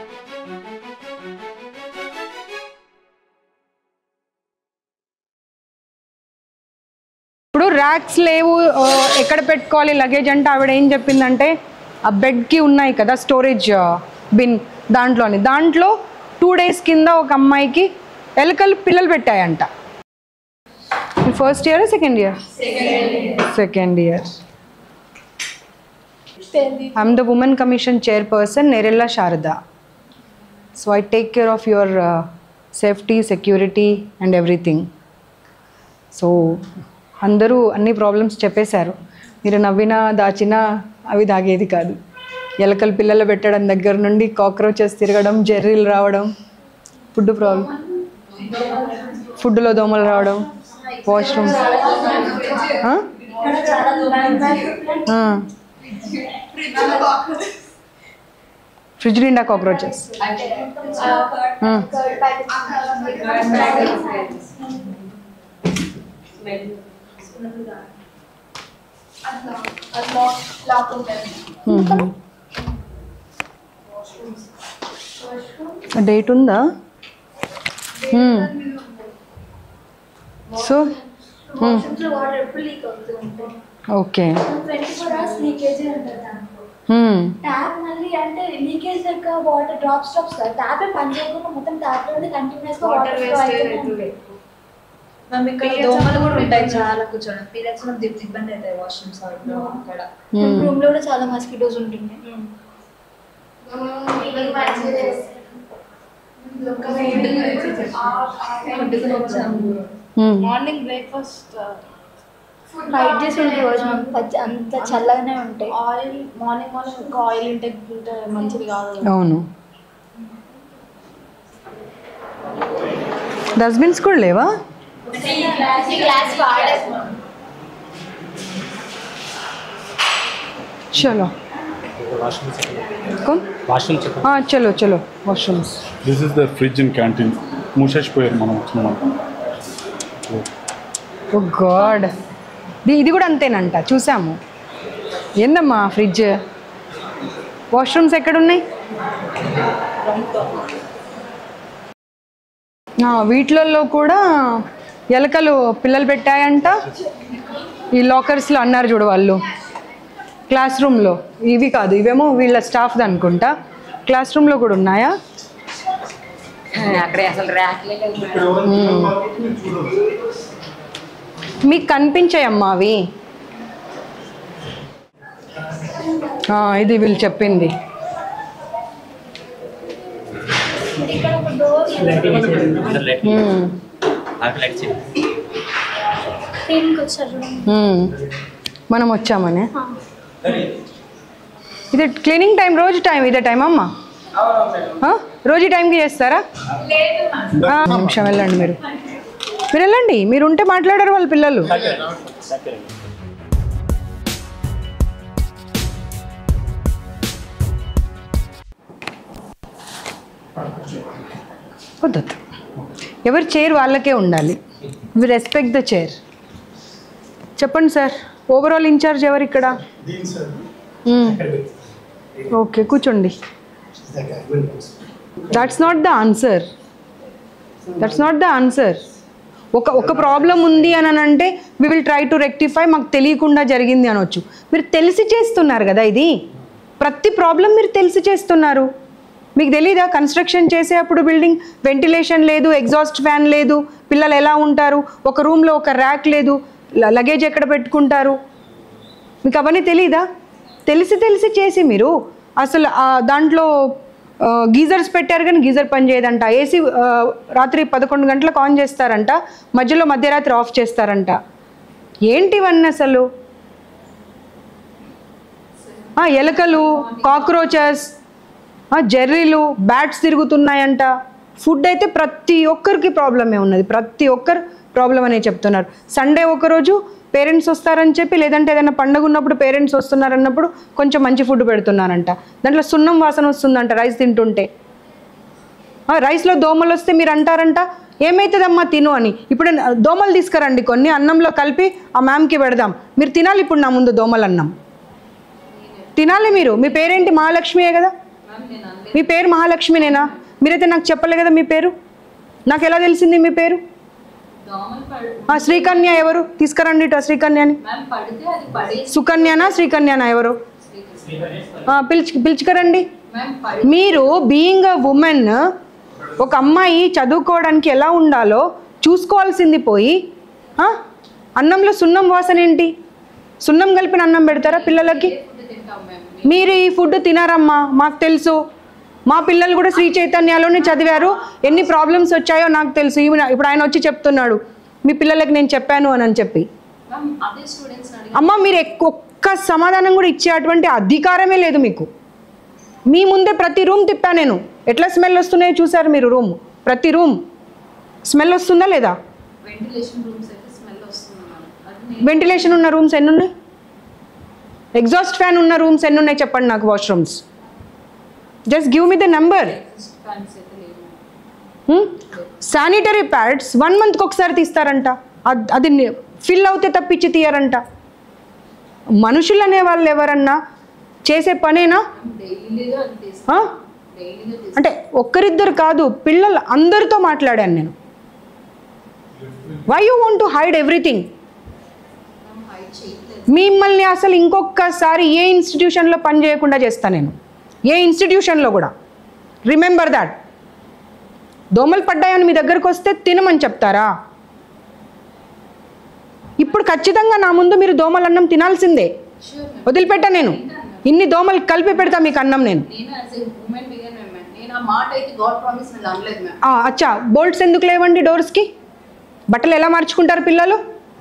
[SPEAKER 1] ఇప్పుడు ర్యాక్స్ లేవు ఆ, ఎక్కడ పెట్టుకోవాలి లగేజ్ అంటే ఆవిడ ఏం చెప్పిందంటే ఆ బెడ్కి ఉన్నాయి కదా స్టోరేజ్ బిన్ దాంట్లోని దాంట్లో టూ డేస్ కింద ఒక అమ్మాయికి ఎలకలు పిల్లలు పెట్టాయంట first year second year second year I'm the women commission chairperson Nerella Sharada so I take care of your safety security and everything so అందరూ అన్ని ప్రాబ్లమ్స్ చెప్పేశారు మీరు నవ్వినా దాచినా అవి దాగేది కాదు ఎలకలు పిల్లలు పెట్టడం దగ్గర నుండి కాక్రోచెస్ తిరగడం జెర్రీలు రావడం ఫుడ్ ప్రాబ్లం ఫుడ్లో దోమలు రావడం వాష్రూమ్ ఫ్రిడ్జ్ నిండా కాక్రోచెస్ డేట్ ఉందా సో
[SPEAKER 7] వాటర్ ఎప్పుడు లీక్ అవుతూ ఉంటాయి
[SPEAKER 1] okay
[SPEAKER 7] twenty four hours leakage ఉంటుంది దాంట్లో ట్యాప్ మళ్ళీ అంటే లీకేజ్ లెక్క వాటర్ డ్రాప్స్ డ్రాప్స్ కదా ట్యాప్ పని చేయకుండా మొత్తం ట్యాప్ లో కంటిన్యూస్ గా వాటర్ ఫ్లో అవుతుంది
[SPEAKER 8] మ్యామ్ ఇక్కడ దోమలు కూడా ఉంటాయి చాలా కూర్చోడం పీరియడ్స్ లో దిప్ ఇబ్బంది అవుతాయి వాష్రూమ్స్ అక్కడ
[SPEAKER 7] రూమ్ లో కూడా చాలా మస్కిటోస్ ఉంటుంది
[SPEAKER 5] మార్నింగ్ బ్రేక్ఫాస్ట్
[SPEAKER 7] ఫైట్ చేసి ఉంటుంది రోజు మ్యామ్ పచ్చి- అంత చల్లగానే ఉంటాయి
[SPEAKER 5] ఆయిల్ మార్నింగ్ మార్నింగ్ ఇంకా ఆయిల్ ఇంటెక్ ఉంటే మంచిది కాదు
[SPEAKER 1] అవును డస్ట్బిన్స్ కూడా లేవా
[SPEAKER 7] గ్లాస్ వాడేసి
[SPEAKER 1] చలో कौन
[SPEAKER 3] వాష్రూమ్
[SPEAKER 1] हाँ चलो चलो washrooms
[SPEAKER 3] this is the fridge and canteen మూసేసిపోయారు మనం వచ్చిన
[SPEAKER 1] ఓ గాడ్ ఇది కూడా అంతేనంట చూసాము ఏందమ్మా ఫ్రిడ్జ్ వాష్రూమ్స్ ఎక్కడున్నాయి ఆ, వీటిలలో కూడా ఎలకలు పిల్లలు పెట్టాయంట ఈ లాకర్స్లో అన్నారు చూడు వాళ్ళు క్లాస్ రూమ్లో ఇవి కాదు ఇవేమో వీళ్ళ స్టాఫ్ది అనుకుంటా క్లాస్ రూమ్లో కూడా ఉన్నాయా
[SPEAKER 4] అక్కడే అసలు ర్యాక్లే
[SPEAKER 1] మీకు కనిపించాయమ్మా అవి ఆ, ఇది వీళ్ళు చెప్పింది
[SPEAKER 7] ఇక్కడ ఒక డోర్
[SPEAKER 1] మ్మ్.
[SPEAKER 7] క్లీన్కి వచ్చారు చూడండి.
[SPEAKER 1] మ్మ్. మనం వచ్చామనే ఇది క్లీనింగ్ టైం రోజు టైం ఇదే టైం అమ్మా ఆ? రోజు ఈ టైంకి చేస్తారా ఆ, నిమిషం వెళ్ళండి మీరు మీరు వెళ్ళండి మీరు ఉంటే మాట్లాడారు వాళ్ళ పిల్లలు వద్దొద్దు ఎవరి చైర్ వాళ్ళకే ఉండాలి వి రెస్పెక్ట్ ద చైర్ చెప్పండి సార్ ఓవరాల్ ఇన్ఛార్జ్ ఎవరు ఇక్కడ మ్మ్. ఓకే కూర్చోండి that's not the answer that's not the answer ఒక ఒక ప్రాబ్లం ఉంది అని అని అంటే we will try to rectify మాకు తెలియకుండా జరిగింది అనొచ్చు మీరు తెలిసి చేస్తున్నారు కదా ఇది ప్రతి ప్రాబ్లం మీరు తెలిసి చేస్తున్నారు మీకు తెలీదా కన్స్ట్రక్షన్ చేసేటప్పుడు బిల్డింగ్ వెంటిలేషన్ లేదు ఎగ్జాస్ట్ ఫ్యాన్ లేదు పిల్లలు ఎలా ఉంటారు ఒక రూమ్లో ఒక ర్యాక్ లేదు ల- లగేజ్ ఎక్కడ పెట్టుకుంటారు మీకు అవన్నీ తెలీదా తెలిసి తెలిసి చేసి మీరు అసలు ఆ దాంట్లో ఆ, గీజర్స్ పెట్టారు కానీ గీజర్ పని చేయదంట ఏసీ ఆ, రాత్రి పదకొండు గంటలకు ఆన్ చేస్తారంట మధ్యలో మధ్యరాత్రి ఆఫ్ చేస్తారంట ఏంటివన్నీ అసలు ఆ, ఎలకలు కాక్రోచెస్ జెర్రీలు బ్యాట్స్ తిరుగుతున్నాయంట ఫుడ్ అయితే ప్రతి ఒక్కరికి ప్రాబ్లమే ఉన్నది ప్రతి ఒక్కరు ప్రాబ్లం అనే చెప్తున్నారు సండే ఒకరోజు పేరెంట్స్ వస్తారని చెప్పి లేదంటే ఏదైనా పండుగ ఉన్నప్పుడు పేరెంట్స్ వస్తున్నారన్నప్పుడు కొంచెం మంచి ఫుడ్ పెడుతున్నారంట దాంట్లో సున్నం వాసన వస్తుందంట రైస్ తింటుంటే ఆ, రైస్లో దోమలు వస్తే మీరు అంటారంట ఏమవుతుందమ్మా తిను అని ఇప్పుడు న- దోమలు తీసుకురండి కొన్ని అన్నంలో కలిపి ఆ మ్యామ్కి పెడదాం మీరు తినాలి ఇప్పుడు నా ముందు దోమలు అన్నం తినాలి మీరు మీ పేరేంటి మహాలక్ష్మియే కదా మీ పేరు మహాలక్ష్మినేనా మీరైతే నాకు చెప్పలే కదా మీ పేరు నాకు ఎలా తెలిసింది మీ పేరు
[SPEAKER 4] దోమలు పడు
[SPEAKER 1] ఆ శ్రీకన్య ఎవరు తీసుకురండి ఇటు ఆ శ్రీకన్యని
[SPEAKER 4] మ్యామ్ పడితే అది పడేసి
[SPEAKER 1] సుకన్యనా శ్రీకన్యనా ఎవరు ఆ, పిలుచు పిలుచుకరండి
[SPEAKER 4] మ్యామ్ పడి
[SPEAKER 1] మీరు బీయింగ్ అ ఉమెన్ ఒక అమ్మాయి చదువుకోవడానికి ఎలా ఉండాలో చూసుకోవాల్సింది పోయి ఆ? అన్నంలో సున్నం వాసన ఏంటి సున్నం కలిపిన అన్నం పెడతారా పిల్లలకి
[SPEAKER 4] ఫుడ్ తింటాం మ్యామ్
[SPEAKER 1] మీరు ఈ ఫుడ్ తినారమ్మా మాకు తెలుసు మా పిల్లలు కూడా శ్రీ చైతన్యాలోనే చదివారు ఎన్ని ప్రాబ్లమ్స్ వచ్చాయో నాకు తెలుసు ఈవెన్ ఇప్పుడు ఆయన వచ్చి చెప్తున్నాడు మీ పిల్లలకి నేను చెప్పాను అని అని చెప్పి
[SPEAKER 4] మ్యామ్ అదే స్టూడెంట్స్ అడిగి
[SPEAKER 1] అమ్మ మీరు ఎక్కు- ఒక్క సమాధానం కూడా ఇచ్చేటువంటి అధికారమే లేదు మీకు మీ ముందే ప్రతి రూమ్ తిప్పా నేను ఎట్లా స్మెల్ వస్తున్నాయో చూసారు మీరు రూమ్ ప్రతి రూమ్ స్మెల్ వస్తుందా లేదా
[SPEAKER 4] వెంటిలేషన్ రూమ్స్ అయితే స్మెల్ వస్తుంది మ్యామ్ అది నేను
[SPEAKER 1] వెంటిలేషన్ ఉన్న రూమ్స్ ఎన్ని ఉన్నాయి ఎగ్జాస్ట్ ఫ్యాన్ ఉన్న రూమ్స్ ఎన్ని ఉన్నాయి చెప్పండి నాకు washrooms just give me the number
[SPEAKER 4] fans అయితే లేవు
[SPEAKER 1] శానిటరీ ప్యాడ్స్ వన్ మంత్కి ఒకసారి తీస్తారంట అద్- అది ఫిల్ అవుతే తప్పించి తీయరంట మనుషులు అనే వాళ్ళు ఎవరన్నా చేసే పనేనా
[SPEAKER 4] డైలీగా అది తీస్తాం
[SPEAKER 1] ఆ?
[SPEAKER 4] డైలీగా తీస్తాం
[SPEAKER 1] అంటే ఒక్కరిద్దరు కాదు పిల్లలు అందరితో మాట్లాడాను నేను why you want to hide everything
[SPEAKER 4] ma'am hide చేయట్లేదు
[SPEAKER 1] మిమ్మల్ని అసలు ఇంకొకసారి ఏ ఇన్స్టిట్యూషన్లో పని చేయకుండా చేస్తా నేను ఏ ఇన్స్టిట్యూషన్లో కూడా రిమెంబర్ దాట్ దోమలు పడ్డాయని మీ దగ్గరకు వస్తే తినమని చెప్తారా ఇప్పుడు ఖచ్చితంగా నా ముందు మీరు దోమల అన్నం తినాల్సిందే
[SPEAKER 4] షూర్ మ్యామ్
[SPEAKER 1] వదిలిపెట్టా నేను ఇన్ని దోమలు కలిపి పెడతా మీకు అన్నం నేను
[SPEAKER 4] నేను as a women began ma'am నేను ఆ మాట అయితే గాడ్ ప్రామిస్ నేను అనలేదు మ్యామ్
[SPEAKER 1] ఆ, అచ్చా బోల్ట్స్ ఎందుకు లేవండి డోర్స్కి బట్టలు ఎలా మార్చుకుంటారు పిల్లలు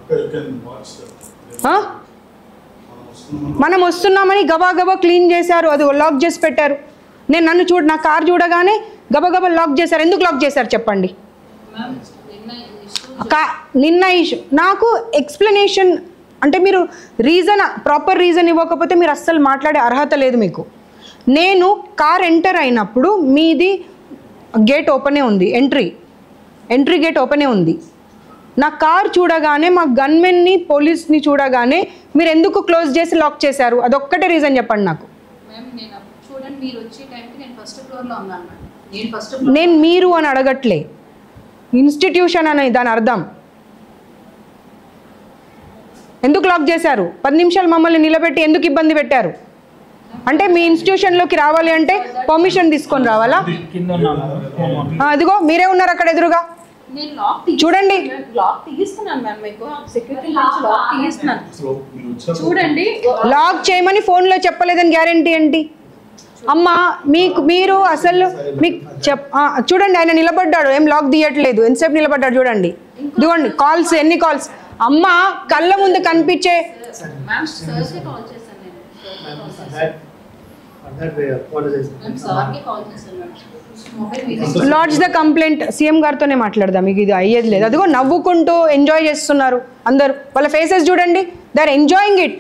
[SPEAKER 1] ఆ? మనం వస్తున్నామని గబా గబా క్లీన్ చేశారు అది లాక్ చేసి పెట్టారు నేను నన్ను చూడ నా కార్ చూడగానే గబా గబా లాక్ చేశారు ఎందుకు లాక్ చేశారు చెప్పండి
[SPEAKER 4] మ్యామ్ నిన్న ఇష్యూ
[SPEAKER 1] కా నిన్న ఇష్యూ నాకు ఎక్స్ప్లెనేషన్ అంటే మీరు రీజన్ ప్రాపర్ రీజన్ ఇవ్వకపోతే మీరు అస్సలు మాట్లాడే అర్హత లేదు మీకు నేను కార్ ఎంటర్ అయినప్పుడు మీది గేట్ ఓపెనే ఉంది ఎంట్రీ ఎంట్రీ గేట్ ఓపెనే ఉంది నా కార్ చూడగానే మా గన్మెన్ని పోలీస్ని చూడగానే మీరు ఎందుకు క్లోజ్ చేసి లాక్ చేశారు అదొక్కటే రీజన్ చెప్పండి నాకు
[SPEAKER 4] మ్యామ్ నేను అప్పుడు చూడండి మీరు వచ్చే టైంకి నేను ఫస్ట్ ఫ్లోర్లో ఉన్నాను మ్యామ్ నేను ఫస్ట్ ఫ్లోర్
[SPEAKER 1] నేను మీరు అని అడగట్లే ఇన్స్టిట్యూషన్ అని దాని అర్థం ఎందుకు లాక్ చేశారు పది నిమిషాలు మమ్మల్ని నిలబెట్టి ఎందుకు ఇబ్బంది పెట్టారు అంటే మీ ఇన్స్టిట్యూషన్లోకి రావాలి అంటే పర్మిషన్ తీసుకొని రావాలా ఆ, అదిగో మీరే ఉన్నారు అక్కడ ఎదురుగా
[SPEAKER 4] నేను లాక్ తీ
[SPEAKER 1] చూడండి
[SPEAKER 4] లాక్ తీస్తున్నాను మ్యామ్ మీకు సెక్యూరిటీ నుంచి లాక్ తీస్తున్నాను చూడండి
[SPEAKER 1] లాక్ చేయమని ఫోన్లో చెప్పలేదని గ్యారంటీ ఏంటి అమ్మ మీకు మీరు అసలు మీకు చెప్ ఆ, చూడండి ఆయన నిలబడ్డాడు ఏం లాక్ తీయట్లేదు ఎంతసేపు నిలబడ్డాడు చూడండి ఇదిగోండి కాల్స్ ఎన్ని కాల్స్ అమ్మ కళ్ళ ముందు కనిపించే
[SPEAKER 4] మ్యామ్ సార్కి కాల్ చేశాను నేను
[SPEAKER 6] For that, for that we apologize.
[SPEAKER 4] Ma'am సార్కి కాల్ చేశాను మ్యామ్ మొబైల్ మీదే
[SPEAKER 1] లాడ్జ్ ద కంప్లైంట్ సీఎం గారితోనే మాట్లాడదాం మీకు ఇది అయ్యేది లేదు అదిగో నవ్వుకుంటూ ఎంజాయ్ చేస్తున్నారు అందరూ వాళ్ళ ఫేసెస్ చూడండి they are enjoying it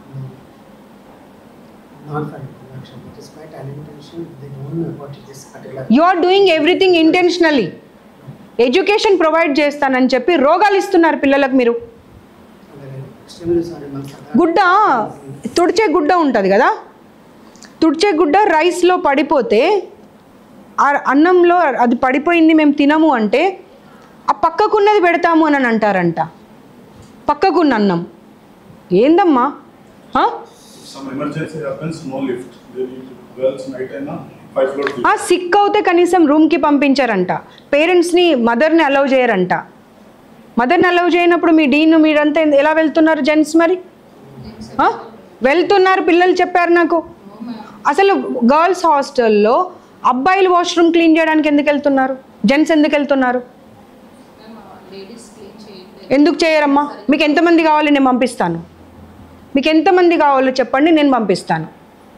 [SPEAKER 6] Not for introduction, it is quite unintentional, they don't know about this particular.
[SPEAKER 1] You are doing everything intentionally education provide చేస్తానని చెప్పి రోగాలు ఇస్తున్నారు పిల్లలకు మీరు
[SPEAKER 6] Extremely sorry, ma'am, for that.
[SPEAKER 1] గుడ్డ తుడిచే గుడ్డ ఉంటుంది కదా తుడిచే గుడ్డ రైస్లో పడిపోతే ఆ అన్నంలో అది పడిపోయింది మేము తినము అంటే ఆ పక్కకున్నది పెడతాము అని అంటారంట పక్కకున్న అన్నం ఏందమ్మా ఆ?
[SPEAKER 3] Some emergency happens, no lift. They need to, girls night అయినా five floor
[SPEAKER 1] ఆ సిక్ అవుతే కనీసం రూమ్కి పంపించారంట పేరెంట్స్ని మదర్ని అలౌ చేయరంట మదర్ని అలౌ చేయనప్పుడు మీ డీన్ మీరంతా ఎలా వెళ్తున్నారు జెంట్స్ మరి ఆ? వెళ్తున్నారు పిల్లలు చెప్పారు నాకు అసలు గర్ల్స్ హాస్టల్లో అబ్బాయిలు వాష్రూమ్ క్లీన్ చేయడానికి ఎందుకు వెళ్తున్నారు జెంట్స్ ఎందుకు వెళ్తున్నారు
[SPEAKER 4] లేడీస్ క్లీన్ చేయట్లేదు
[SPEAKER 1] ఎందుకు చేయరమ్మా మీకు ఎంతమంది కావాలి నేను పంపిస్తాను మీకు ఎంతమంది కావాలో చెప్పండి నేను పంపిస్తాను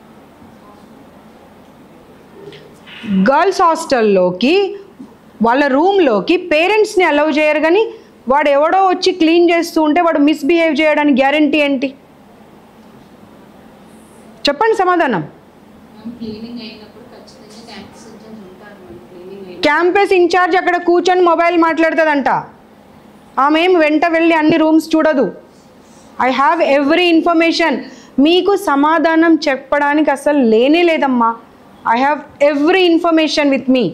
[SPEAKER 1] గర్ల్స్ హాస్టల్లోకి వాళ్ళ రూమ్లోకి పేరెంట్స్ని అలౌ చేయరు కానీ వాడు ఎవడో వచ్చి క్లీన్ చేస్తూ ఉంటే వాడు మిస్బిహేవ్ చేయడానికి గ్యారంటీ ఏంటి చెప్పండి సమాధానం
[SPEAKER 4] మ్యామ్ క్లీనింగ్ అయినప్పుడు ఖచ్చితంగా క్యాంపస్ ఇన్ఛార్జ్ ఉంటారు మ్యామ్ క్లీనింగ్ అయిన
[SPEAKER 1] క్యాంపస్ ఇన్ఛార్జ్ అక్కడ కూర్చొని మొబైల్ మాట్లాడుతుందంట ఆమె ఏం వెంట వెళ్ళి అన్ని రూమ్స్ చూడదు ఐ హ్యావ్ ఎవ్రీ ఇన్ఫర్మేషన్ మీకు సమాధానం చెప్పడానికి అసలు లేనే లేదమ్మా I have every information with me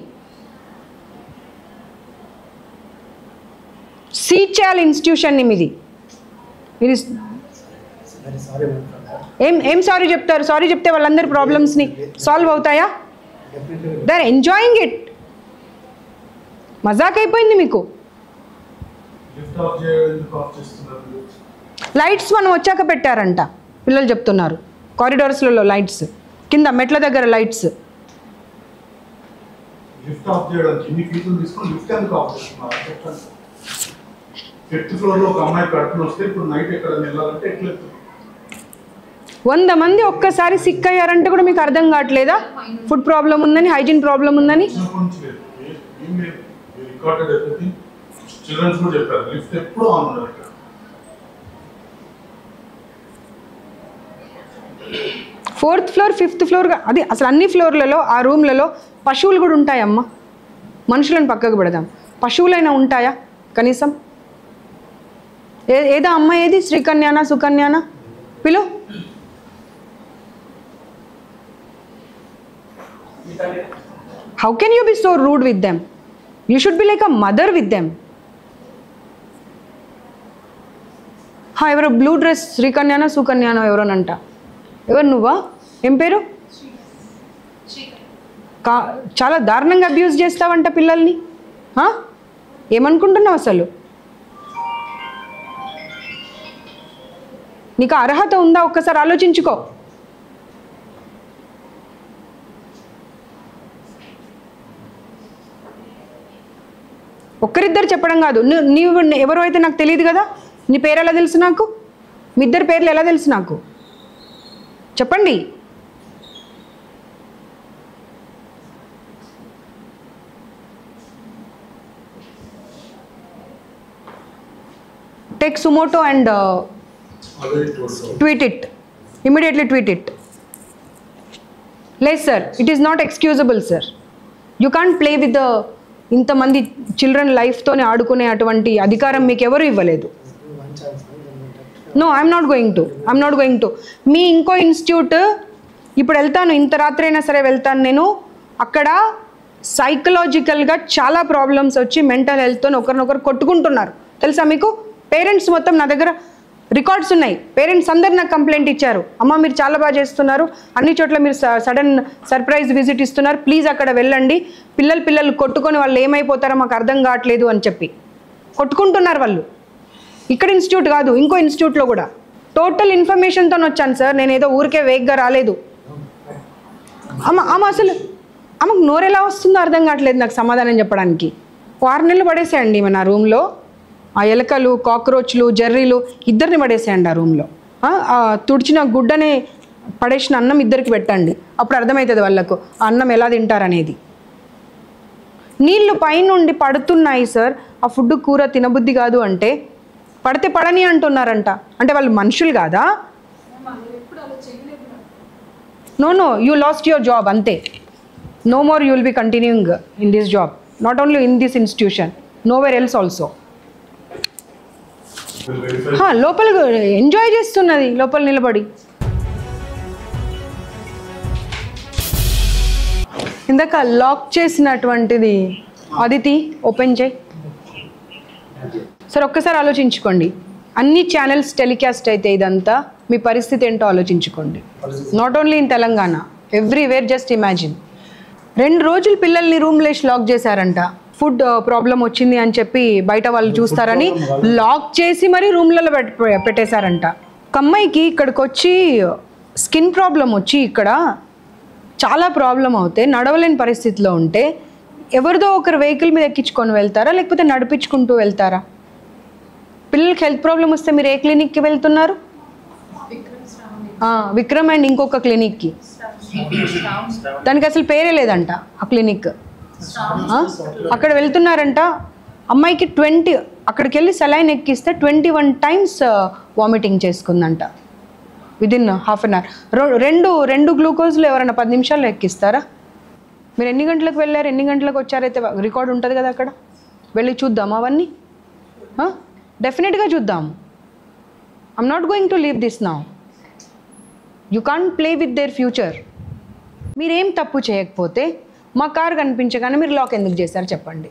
[SPEAKER 1] seat చేయాలి ఇన్స్టిట్యూషన్ని మీది మీరు
[SPEAKER 6] Very sorry ma'am for that.
[SPEAKER 1] ఏం ఏం సారీ చెప్తారు సారీ చెప్తే వాళ్ళందరి ప్రాబ్లమ్స్ని సాల్వ్ అవుతాయా
[SPEAKER 6] Definitely
[SPEAKER 1] they are enjoying it మజాక్ అయిపోయింది మీకు
[SPEAKER 3] లిఫ్ట్ ఆఫ్ చేయడం ఎందుకు ఆఫ్ చేస్తున్నారు
[SPEAKER 1] లైట్స్ మనం వచ్చాక పెట్టారంట పిల్లలు చెప్తున్నారు కారిడార్స్లలో లైట్స్ కింద మెట్ల దగ్గర లైట్స్
[SPEAKER 3] లిఫ్ట్ ఆఫ్ చేయడానికి ఇన్ని ఫీజులు తీసుకొని లిఫ్ట్ ఎందుకు ఆఫ్ చేస్తున్నారు చెప్పండి ఫిఫ్త్ ఫ్లోర్ లో ఒక అమ్మాయి కడుపుని వస్తే ఇప్పుడు నైట్ ఎక్కడ వెళ్ళాలంటే ఎట్లా వెళ్తుంది?
[SPEAKER 1] వంద మంది ఒక్కసారి సిక్ అయ్యారంటే కూడా మీకు అర్థం కావట్లేదా ఫుడ్ ప్రాబ్లం ఉందని హైజీన్ ప్రాబ్లం ఉందని
[SPEAKER 3] చిన్నప్పటి నుంచి లేదు ఏ- ఏం లేదు రికార్డెడ్ ఎవ్రీథింగ్ చిల్డ్రన్స్ కూడా చెప్పారు లిఫ్ట్ ఎప్పుడు ఆన్ ఉండదు ఇక్కడ
[SPEAKER 1] ఫోర్త్ ఫ్లోర్ ఫిఫ్త్ ఫ్లోర్ అది అసలు అన్ని ఫ్లోర్లలో ఆ రూమ్లలో పశువులు కూడా ఉంటాయమ్మా మనుషులను పక్కకు పెడదాం పశువులైనా ఉంటాయా కనీసం ఏ ఏదో అమ్మ ఏది శ్రీకన్యానా సుకన్యానా పిలు how can you be so rude with them you should be like a mother with them ఎవరో బ్లూ డ్రెస్ శ్రీకన్యానో సుకన్యానో ఎవరోనంట ఎవరు నువ్వా ఏం పేరు కా చాలా దారుణంగా అబ్యూజ్ చేస్తావంట పిల్లల్ని ఆ? ఏమనుకుంటున్నావు అసలు నీకు అర్హత ఉందా ఒక్కసారి ఆలోచించుకో ఒక్కరిద్దరు చెప్పడం కాదు ను- నీవు ఎవరు అయితే నాకు తెలియదు కదా నీ పేరు ఎలా తెలుసు నాకు మీ ఇద్దరు పేర్లు ఎలా తెలుసు నాకు చెప్పండి టేక్ సుమోటో అండ్
[SPEAKER 3] అదే చూడదు
[SPEAKER 1] tweet it immediately tweet it లేదు sir it is not excusable sir you can't play with the ఇంతమంది చిల్డ్రన్ లైఫ్తోనే ఆడుకునే అటువంటి అధికారం మీకు ఎవరు ఇవ్వలేదు
[SPEAKER 6] one chance, ma'am, then we have to-
[SPEAKER 1] no I'm not going to I'm not going to మీ ఇంకో ఇన్స్టిట్యూట్ ఇప్పుడు వెళ్తాను ఇంత రాత్రి అయినా సరే వెళ్తాను నేను అక్కడ సైకలాజికల్గా చాలా ప్రాబ్లమ్స్ వచ్చి మెంటల్ హెల్త్తో ఒకరినొకరు కొట్టుకుంటున్నారు తెలుసా మీకు పేరెంట్స్ మొత్తం నా దగ్గర రికార్డ్స్ ఉన్నాయి పేరెంట్స్ అందరు నాకు కంప్లైంట్ ఇచ్చారు అమ్మ మీరు చాలా బాగా చేస్తున్నారు అన్ని చోట్ల మీరు సడన్ సర్ప్రైజ్ విజిట్ ఇస్తున్నారు ప్లీజ్ అక్కడ వెళ్ళండి పిల్లలు పిల్లలు కొట్టుకొని వాళ్ళు ఏమైపోతారో మాకు అర్థం కావట్లేదు అని చెప్పి కొట్టుకుంటున్నారు వాళ్ళు ఇక్కడ ఇన్స్టిట్యూట్ కాదు ఇంకో ఇన్స్టిట్యూట్లో కూడా టోటల్ ఇన్ఫర్మేషన్తో వచ్చాను సార్ నేను ఏదో ఊరికే వేగ్గా రాలేదు అమ్మ అమ్మ అసలు ఆమెకు నోరు ఎలా వస్తుందో అర్థం కావట్లేదు నాకు సమాధానం చెప్పడానికి ఓ ఆరు నెలలు పడేసేయండి ఈమె నా రూమ్లో ఆ ఎలకలు కాక్రోచ్లు జర్రీలు ఇద్దరిని పడేసేయండి ఆ రూమ్లో ఆ తుడిచిన గుడ్డనే పడేసిన అన్నం ఇద్దరికి పెట్టండి అప్పుడు అర్థమవుతుంది వాళ్ళకు ఆ అన్నం ఎలా తింటారనేది నీళ్లు పైనుండి పడుతున్నాయి సార్ ఆ ఫుడ్ కూర తినబుద్ధి కాదు అంటే పడితే పడని అంటున్నారంట అంటే వాళ్ళు మనుషులు కాదా no no you lost your job అంతే no more you will be continuing in this job not only in this institution nowhere else also
[SPEAKER 3] will verify
[SPEAKER 1] లోపల ఎంజాయ్ చేస్తున్నది లోపల నిలబడి ఇందాక లాక్ చేసినటువంటిది అదితి ఓపెన్ చేయి సార్ ఒక్కసారి ఆలోచించుకోండి అన్ని ఛానల్స్ టెలికాస్ట్ అయితే ఇదంతా మీ పరిస్థితి ఏంటో ఆలోచించుకోండి not only in Telangana everywhere just imagine రెండు రోజులు పిల్లల్ని రూమ్ లేసి లాక్ చేశారంట ఫుడ్ ప్రాబ్లం వచ్చింది అని చెప్పి బయట వాళ్ళు చూస్తారని లాక్ చేసి మరీ రూమ్లలో పెట్టేశారంట ఒక అమ్మాయికి ఇక్కడికి వచ్చి స్కిన్ ప్రాబ్లం వచ్చి ఇక్కడ చాలా ప్రాబ్లం అవుతే నడవలేని పరిస్థితిలో ఉంటే ఎవరిదో ఒకరు వెహికల్ మీద ఎక్కించుకొని వెళ్తారా లేకపోతే నడిపించుకుంటూ వెళ్తారా పిల్లలకి హెల్త్ ప్రాబ్లం వస్తే మీరు ఏ క్లినిక్కి వెళ్తున్నారు ఆ, విక్రమ్ అండ్ ఇంకొక క్లినిక్కి దానికి అసలు పేరే లేదంట ఆ క్లినిక్ ఆ? అక్కడ వెళ్తున్నారంట అమ్మాయికి ట్వంటీ అక్కడికి వెళ్ళి సెలైన్ ఎక్కిస్తే ట్వంటీ వన్ టైమ్స్ వామిటింగ్ చేసుకుందంట విదిన్ హాఫ్ అన్ అవర్ రెండు రెండు గ్లూకోజ్లు ఎవరైనా పది నిమిషాల్లో ఎక్కిస్తారా మీరు ఎన్ని గంటలకు వెళ్ళారు ఎన్ని గంటలకు వచ్చారైతే రికార్డ్ ఉంటుంది కదా అక్కడ వెళ్ళి చూద్దాం అవన్నీ డెఫినెట్గా చూద్దాం I'm not going to leave this now you can't play with their future మీరేం తప్పు చేయకపోతే మా కార్ కనిపించగానే మీరు లాక్ ఎందుకు చేశారు చెప్పండి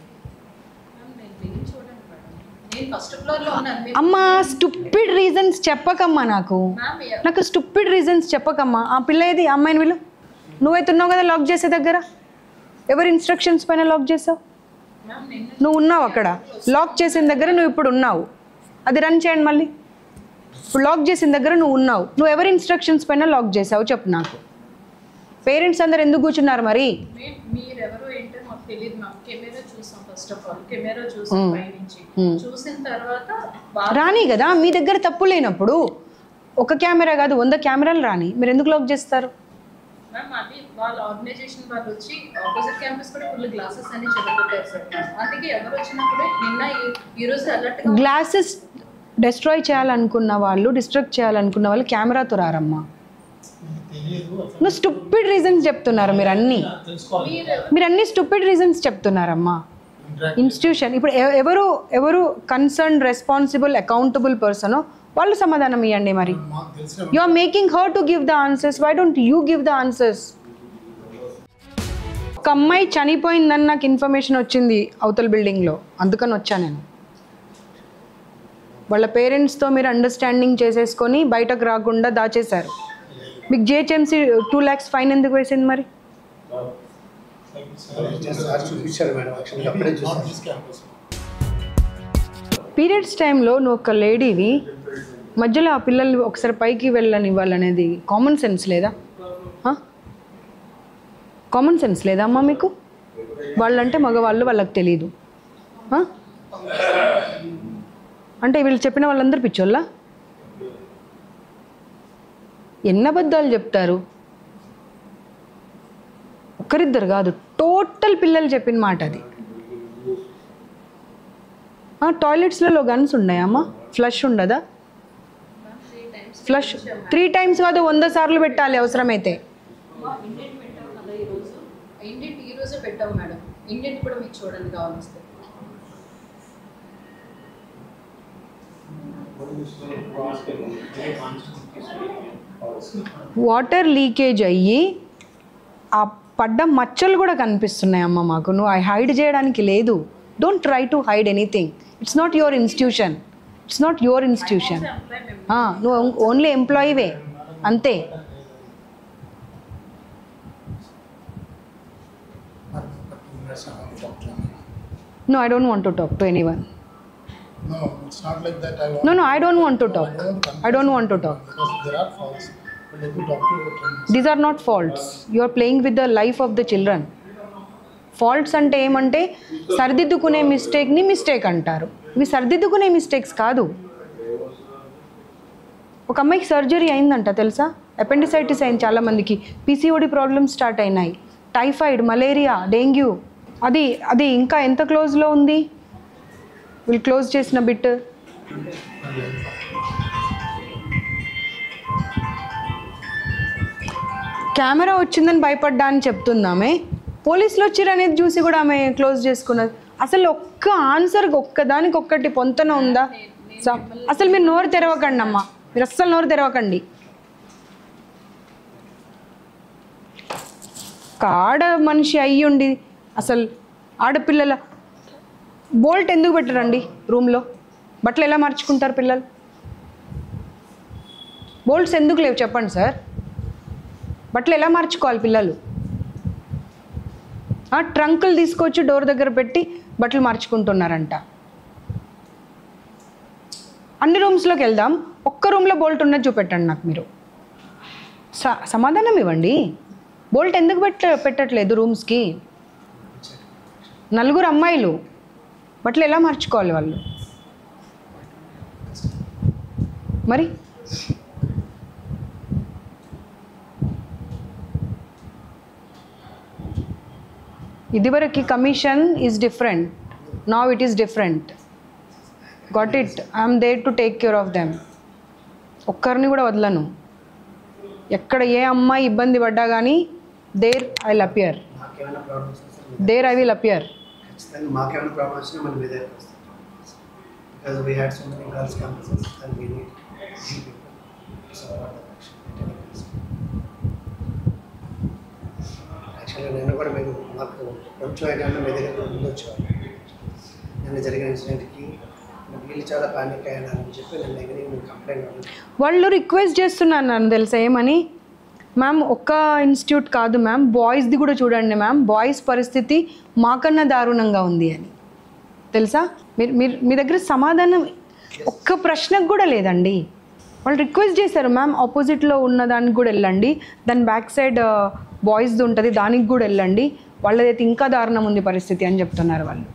[SPEAKER 4] నేను ఫస్ట్ ఫ్లోర్ లో ఉన్నాను
[SPEAKER 1] అమ్మా స్టూపిడ్ రీజన్స్ చెప్పకమ్మా నాకు నాకు స్టూపిడ్ రీజన్స్ చెప్పకమ్మా ఆ పిల్ల ఏది ఆ అమ్మాయిని వీళ్ళు నువ్వైతున్నావు కదా లాక్ చేసే దగ్గర ఎవరి ఇన్స్ట్రక్షన్స్ పైన లాక్ చేసావు నువ్వు ఉన్నావు అక్కడ లాక్ చేసిన దగ్గర నువ్వు ఇప్పుడు ఉన్నావు అది రన్ చేయండి మళ్ళీ ఇప్పుడు లాక్ చేసిన దగ్గర నువ్వు ఉన్నావు నువ్వు ఎవరి ఇన్స్ట్రక్షన్స్ పైన లాక్ చేసావు చెప్పు నాకు పేరెంట్స్ అందరు ఎందుకు కూర్చున్నారు మరి
[SPEAKER 4] మీ- మీరెవరో ఏంటో మాకు తెలియదు మ్యామ్ కెమెరా చూసాం ఫస్ట్ ఆఫ్ ఆల్ కెమెరా చూసాం పైనుంచి చూసిన తర్వాత వాళ్ళు
[SPEAKER 1] రాని కదా మీ దగ్గర తప్పు లేనప్పుడు ఒక కెమెరా కాదు వంద కెమెరాలు రాని మీరు ఎందుకు లాక్ చేస్తారు
[SPEAKER 4] మ్యామ్ అది వాళ్ళ ఆర్గనైజేషన్ వాళ్ళు వచ్చి ఆపోజిట్ క్యాంపస్ కూడా ఫుల్ గ్లాసెస్ అన్ని చెదగొట్టారు సార్ అందుకే ఎవరు వచ్చినా కూడా నిన్న ఈ- ఈ రోజు అలర్ట్ గా
[SPEAKER 1] గ్లాసెస్ డిస్ట్రాయ్ చేయాలనుకున్న వాళ్ళు డిస్ట్రక్ట్ చేయాలనుకున్న వాళ్ళు కెమెరాతో రారమ్మా నువ్వు స్టూపిడ్ రీజన్స్ చెప్తున్నారు మీరు అన్నీ మీరు అన్ని స్టూపిడ్ రీజన్స్ చెప్తున్నారమ్మా ఇన్స్టిట్యూషన్ ఇప్పుడు ఎవ- ఎవరు ఎవరు కన్సర్న్ రెస్పాన్సిబుల్ అకౌంటబుల్ పర్సన్ వాళ్ళు సమాధానం ఇవ్వండి మరి you are making her to give the answers why don't you give the answers ఒక అమ్మాయి చనిపోయిందని నాకు ఇన్ఫర్మేషన్ వచ్చింది అవతల బిల్డింగ్లో అందుకని వచ్చా నేను వాళ్ళ పేరెంట్స్తో మీరు అండర్స్టాండింగ్ చేసేసుకొని బయటకు రాకుండా దాచేశారు మీకు జిహెచ్ఎంసీ టూ ల్యాక్స్ ఫైన్ ఎందుకు వేసింది మరి
[SPEAKER 6] సార్ చూపించారు మేడం యాక్చువల్గా అప్పుడే చూసాను
[SPEAKER 1] పీరియడ్స్ టైంలో నువ్వు ఒక లేడీవి మధ్యలో ఆ పిల్లల్ని ఒకసారి పైకి వెళ్ళని ఇవ్వాలనేది కామన్ సెన్స్ లేదా కామన్ సెన్స్ లేదా అమ్మా మీకు వాళ్ళంటే మగవాళ్ళు వాళ్ళకి తెలియదు ఆ? అంటే వీళ్ళు చెప్పిన వాళ్ళందరూ పిచ్చోళ్ళా ఎన్ని అబద్ధాలు చెప్తారు ఒకరిద్దరు కాదు టోటల్ పిల్లలు చెప్పిన మాట అది ఆ, టాయిలెట్స్లలో గన్స్ ఉన్నాయమ్మా ఫ్లష్ ఉండదా ఫ్లష్ త్రీ టైమ్స్ కాదు వంద సార్లు పెట్టాలి అవసరమైతే
[SPEAKER 4] ఇండెంట్ పెట్టాం కదా ఈ రోజు ఇండెంట్ ఈ రోజే పెట్టాం మేడం ఇండెంట్ కూడా మీకు చూడండి కావాల్సి
[SPEAKER 1] వాటర్ లీకేజ్ అయ్యి ఆ పడ్డ మచ్చలు కూడా కనిపిస్తున్నాయి అమ్మ మాకు నువ్వు హైడ్ చేయడానికి లేదు don't try to hide anything it's not your institution it's not your institution నువ్వు ఓన్లీ ఎంప్లాయీవే అంతే no I don't want to talk to anyone
[SPEAKER 3] No, it's not like that. I want
[SPEAKER 1] no no I don't want to talk I don't want to talk
[SPEAKER 3] because there are faults. But let me talk to you about
[SPEAKER 1] these are not faults you are playing with the life of the children faults అంటే ఏమంటే సరిదిద్దుకునే మిస్టేక్ని mistake అంటారు ఇవి సరిదిద్దుకునే mistakes కాదు ఒక అమ్మాయికి surgery అయిందంట తెలుసా appendicitis అయింది చాలా మందికి పీసీఓడి ప్రాబ్లమ్స్ స్టార్ట్ అయినాయి టైఫాయిడ్ మలేరియా డెంగ్యూ అది అది ఇంకా ఎంత క్లోజ్లో ఉంది వీళ్ళు క్లోజ్ చేసిన బిట్ కెమెరా వచ్చిందని భయపడ్డా అని చెప్తుందామే పోలీసులు వచ్చిర్రు అనేది చూసి కూడా ఆమె క్లోజ్ చేసుకున్నది అసలు ఒక్క ఆన్సర్ ఒక్కదానికి ఒక్కటి పొంతన ఉందా స- అసలు మీరు నోరు తెరవకండి అమ్మా మీరు అస్సలు నోరు తెరవకండి ఒక ఆడ మనిషి అయ్యి ఉండి అసలు ఆడపిల్లల బోల్ట్ ఎందుకు పెట్టరండి రూమ్లో బట్టలు ఎలా మార్చుకుంటారు పిల్లలు బోల్ట్స్ ఎందుకు లేవు చెప్పండి సార్ బట్టలు ఎలా మార్చుకోవాలి పిల్లలు ఆ, ట్రంకులు తీసుకొచ్చి డోర్ దగ్గర పెట్టి బట్టలు మార్చుకుంటున్నారంట అన్ని రూమ్స్లోకి వెళ్దాం ఒక్క రూమ్లో బోల్ట్ ఉన్నది చూపెట్టండి నాకు మీరు స సమాధానం ఇవ్వండి బోల్ట్ ఎందుకు పెట్ట పెట్టట్లేదు రూమ్స్కి నలుగురు అమ్మాయిలు బట్టలు ఎలా మార్చుకోవాలి వాళ్ళు మరి ఇదివరకు commission is different now it is different got it I'm there to take care of them ఒక్కరిని కూడా వదలను ఎక్కడ ఏ అమ్మాయి ఇబ్బంది పడ్డా కానీ దేర్ ఐ విల్ అపియర్
[SPEAKER 6] మాకేమైనా ప్రాబ్లమ్స్ వస్తే
[SPEAKER 1] దేర్ ఐ విల్ అపియర్
[SPEAKER 6] ఖచ్చితంగా మాకేమైనా ప్రాబ్లమ్స్ వచ్చినా మనం మీ దగ్గరికి వస్తాం because we had so many girls campuses and we need యాక్చువల్గా నేను కూడా మేము మాకు కొంచెం అయినా మీ దగ్గర ముందు వచ్చేవాళ్ళు నిన్న జరిగిన ఇన్సిడెంట్కి వీళ్ళు చాలా పానిక్ అయ్యారని చెప్పి నేను దగ్గర మీకు కంప్లైంట్ అవ్వలేదు
[SPEAKER 1] వాళ్ళు రిక్వెస్ట్ చేస్తున్నారు నన్ను తెలుసా ఏమని మ్యామ్ ఒక్క ఇన్స్టిట్యూట్ కాదు మ్యామ్ బాయ్స్ది కూడా చూడండి మ్యామ్ బాయ్స్ పరిస్థితి మాకన్నా దారుణంగా ఉంది అని తెలుసా మీరు మీరు మీ దగ్గర సమాధానం ఒక్క ప్రశ్నకు కూడా లేదండి వాళ్ళు రిక్వెస్ట్ చేశారు మ్యామ్ ఆపోజిట్లో ఉన్న దానికి కూడా వెళ్ళండి దాని బ్యాక్ సైడ్ బాయ్స్ది ఉంటుంది దానికి కూడా వెళ్ళండి వాళ్ళదైతే ఇంకా దారుణం ఉంది పరిస్థితి అని చెప్తున్నారు వాళ్ళు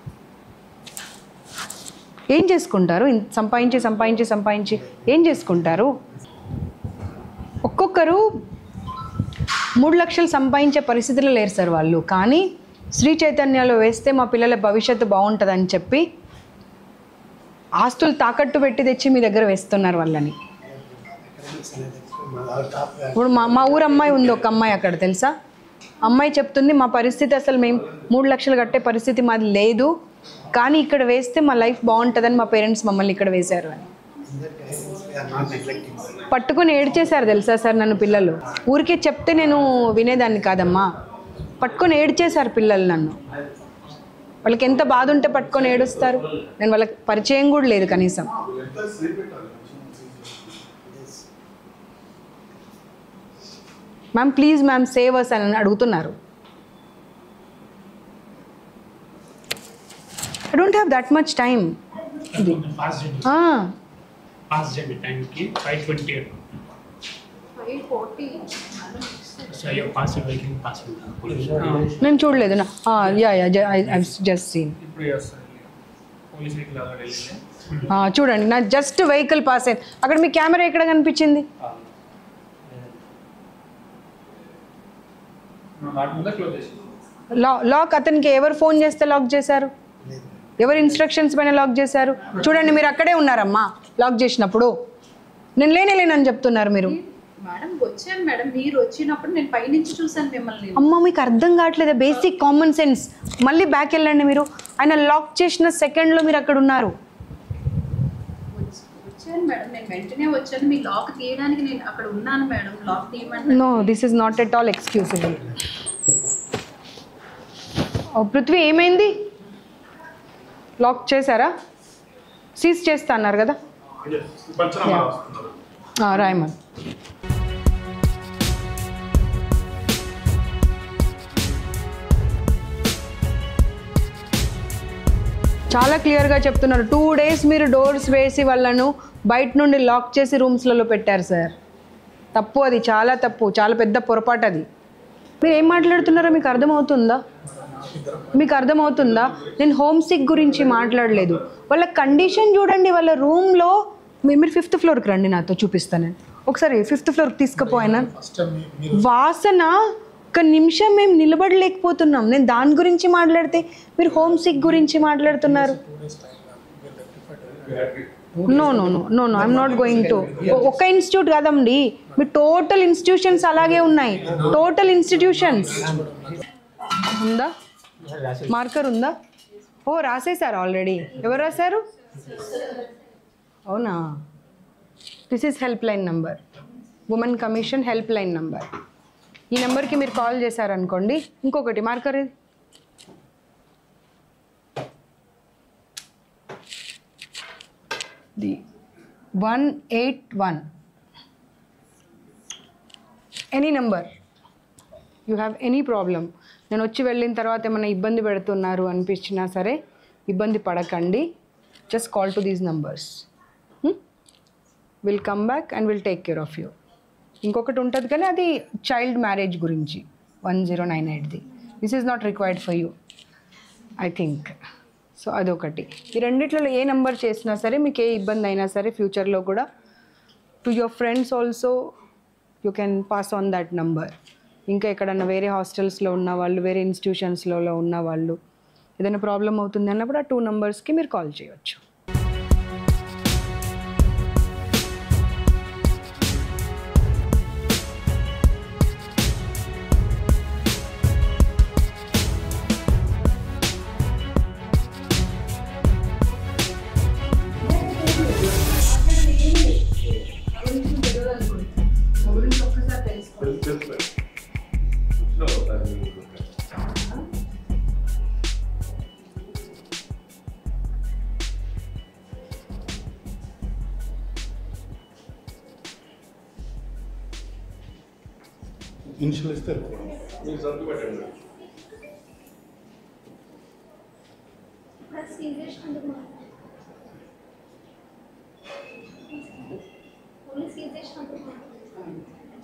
[SPEAKER 1] ఏం చేసుకుంటారు ఇన్- సంపాదించి సంపాదించి సంపాదించి ఏం చేసుకుంటారు ఒక్కొక్కరు మూడు లక్షలు సంపాదించే పరిస్థితిలో లేరు సార్ వాళ్ళు కానీ శ్రీ చైతన్యలో వేస్తే మా పిల్లల భవిష్యత్తు బాగుంటుందని చెప్పి ఆస్తులు తాకట్టు పెట్టి తెచ్చి మీ దగ్గర వేస్తున్నారు వాళ్ళని
[SPEAKER 6] అకాడమిక్స్ అనేది మా టాప్
[SPEAKER 1] ఇప్పుడు మా మా ఊరు అమ్మాయి ఉంది ఒక అమ్మాయి అక్కడ తెలుసా అమ్మాయి చెప్తుంది మా పరిస్థితి అసలు మేము మూడు లక్షలు కట్టే పరిస్థితి మాది లేదు కానీ ఇక్కడ వేస్తే మా లైఫ్ బాగుంటుందని మా పేరెంట్స్ మమ్మల్ని ఇక్కడ వేశారు అని
[SPEAKER 6] అందరి గైడెన్స్ వీఆర్ నాట్ నెగ్లెక్టింగ్
[SPEAKER 1] పట్టుకొని ఏడ్చేశారు తెలుసా సార్ నన్ను పిల్లలు ఊరికే చెప్తే నేను వినేదాన్ని కాదమ్మా పట్టుకొని ఏడ్చేశారు పిల్లలు నన్ను వాళ్ళకి ఎంత బాధ ఉంటే పట్టుకొని ఏడుస్తారు నేను వాళ్ళకి పరిచయం కూడా లేదు కనీసం ma'am please ma'am save us అని అడుగుతున్నారు I don't have that much time
[SPEAKER 9] fast చేయండి ఫాస్ట్ చేయండి టైంకి five twenty eight
[SPEAKER 4] five forty
[SPEAKER 9] so అయ్యో పాస్ వెహికల్ పాస్
[SPEAKER 1] నేను చూడలేదు నా yeah yeah I just seen
[SPEAKER 9] ఇప్పుడు చేస్తారు పోలీస్ వెహికల్ అలా వెళ్ళింది
[SPEAKER 1] చూడండి నా జస్ట్ వెహికల్ పాస్ అయింది అక్కడ మీ కెమెరా ఎక్కడ కనిపించింది
[SPEAKER 9] వాటి ముందే క్లోజ్ చేసి
[SPEAKER 1] లా లాక్ అతనికి ఎవరు ఫోన్ చేస్తే లాక్ చేశారు ఎవరు ఇన్స్ట్రక్షన్స్ పైన లాక్ చేశారు చూడండి మీరు అక్కడే ఉన్నారమ్మా లాక్ చేసినప్పుడు నేను లేనే లేనని చెప్తున్నారు మీరు
[SPEAKER 4] మేడం వచ్చాను మేడం మీరు వచ్చినప్పుడు నేను పైనుంచి చూసాను మిమ్మల్ని
[SPEAKER 1] అమ్మ మీకు అర్థం కావట్లేదా బేసిక్ కామన్ సెన్స్ మళ్ళీ బ్యాక్ వెళ్ళండి మీరు ఆయన లాక్ చేసిన సెకండ్లో మీరు అక్కడ ఉన్నారు
[SPEAKER 4] వచ్చాను మేడం నేను వెంటనే వచ్చాను మీ లాక్ తీయడానికి నేను అక్కడ ఉన్నాను మేడం లాక్ తీయమంటే
[SPEAKER 1] no this is not at all excusable Prithvi ఏమైంది లాక్ చేశారా సీజ్ చేస్తా అన్నారు కదా
[SPEAKER 3] పంచనామా
[SPEAKER 1] Yeah.
[SPEAKER 3] రాస్తున్నారు
[SPEAKER 1] ఆ, రాయమన్ చాలా క్లియర్గా చెప్తున్నారు టూ డేస్ మీరు డోర్స్ వేసి వాళ్ళను బయట నుండి లాక్ చేసి రూమ్స్లలో పెట్టారు సార్ తప్పు అది చాలా తప్పు చాలా పెద్ద పొరపాటు అది మీరు ఏం మాట్లాడుతున్నారో మీకు అర్థమవుతుందా మీకు అర్థమవుతుందా నేను హోమ్ సిక్ గురించి మాట్లాడలేదు వాళ్ళ కండిషన్ చూడండి వాళ్ళ రూమ్లో మీరు ఫిఫ్త్ ఫ్లోర్కి రండి నాతో చూపిస్తాను నేను ఒకసారి ఫిఫ్త్ ఫ్లోర్కి తీసుకుపోయినా వాసన ఒక నిమిషం మేము నిలబడలేకపోతున్నాం నేను దాని గురించి మాట్లాడితే మీరు హోమ్ సిక్ గురించి మాట్లాడుతున్నారు no no no no no I'm not going to ఒక ఇన్స్టిట్యూట్ కాదండి మీ టోటల్ ఇన్స్టిట్యూషన్స్ అలాగే ఉన్నాయి టోటల్ ఇన్స్టిట్యూషన్స్ ఉందా మార్కర్ ఉందా ఓ రాసేసారు ఆల్రెడీ ఎవరు రాశారు అవునా this is helpline number women commission helpline number ఈ నెంబర్కి మీరు కాల్ చేశారనుకోండి ఇంకొకటి మార్కర్ ఇది the one eight one any number you have any problem నేను వచ్చి వెళ్ళిన తర్వాత ఏమైనా ఇబ్బంది పెడుతున్నారు అనిపించినా సరే ఇబ్బంది పడకండి just call to these numbers will come back and will take care of you ఇంకొకటి ఉంటుంది కానీ అది చైల్డ్ మ్యారేజ్ గురించి వన్ జీరో నైన్ ఎయిట్ది this is not required for you I think so అదొకటి ఈ రెండిట్లలో ఏ నెంబర్ చేసినా సరే మీకు ఏ ఇబ్బంది అయినా సరే ఫ్యూచర్లో కూడా to your friends also you can pass on that number ఇంకా ఎక్కడన్నా వేరే హాస్టల్స్లో ఉన్న వాళ్ళు వేరే ఇన్స్టిట్యూషన్స్లో ఉన్న వాళ్ళు ఏదైనా ప్రాబ్లం అవుతుంది అన్నప్పుడు ఆ టూ నంబర్స్కి మీరు కాల్ చేయొచ్చు
[SPEAKER 3] ఇనిషియల్ ఇస్తే
[SPEAKER 5] ప్లస్ తీసేసినందుకు మాత్రం పోలీస్ తీసేసినందుకు మాత్రం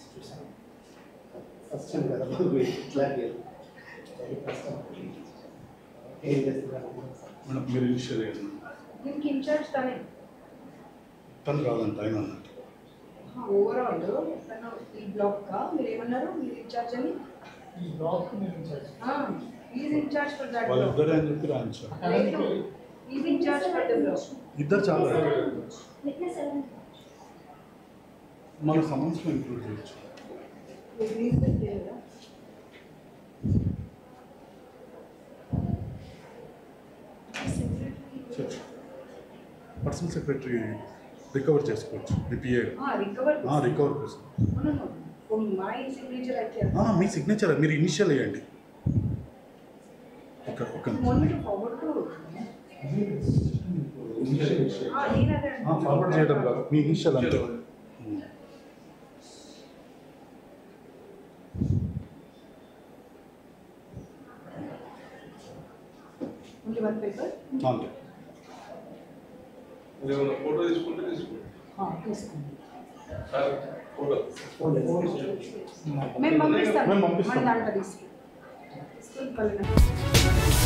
[SPEAKER 6] ఫస్ట్ టైం కదా మాకు ఇట్లా లేదు వెరీ ఫస్ట్ టైం ఏం చేస్తున్నారు
[SPEAKER 3] మేడం మీరు ఇనిషియల్ అయ్యారు
[SPEAKER 1] దీనికి ఇన్ఛార్జ్ తనే
[SPEAKER 3] తను రాదంట ఆయన అన్నట్టు
[SPEAKER 1] ఓవరాల్ తను ఈ బ్లాక్ మీరు ఏమన్నారు మీరు ఇన్ఛార్జ్ అని
[SPEAKER 9] ఈ బ్లాక్ మీరు incharge
[SPEAKER 1] is incharge for that
[SPEAKER 3] వాళ్ళిద్దరే అని చెప్పి రాయించారు
[SPEAKER 1] is incharge for the block
[SPEAKER 3] ఇద్దరు చాలా
[SPEAKER 5] విట్నెస్ ఎలా
[SPEAKER 3] మన సమస్యలు ఇంక్లూడ్ చేయొచ్చు పర్సనల్ సెక్రటరీ రికవర్ చేసుకోవచ్చు మీ పిఏ
[SPEAKER 1] రికవర్
[SPEAKER 3] రికవర్ చేసుకోవచ్చు
[SPEAKER 1] మై సిగ్నేచర్ అయితే
[SPEAKER 3] ఆ, మీ సిగ్నేచర్ మీరు ఇనిషియల్ వేయండి ఒక ఒక
[SPEAKER 1] మొన్న ఫార్వర్డ్
[SPEAKER 3] ఫార్వర్డ్ చేయడం కాదు మీ ఇనిషియల్ అంతే
[SPEAKER 1] ఓన్లీ వన్ పేపర్
[SPEAKER 3] అంతే
[SPEAKER 10] ఫోటో తీసుకుంటే తీసుకోండి
[SPEAKER 1] తీసుకోండి
[SPEAKER 10] సార్ ఫోటో
[SPEAKER 1] మేము పంపిస్తాం
[SPEAKER 3] మేము పంపిస్తాం.
[SPEAKER 1] మన దాంట్లో తీసుకుని తీసుకుని కలగండి.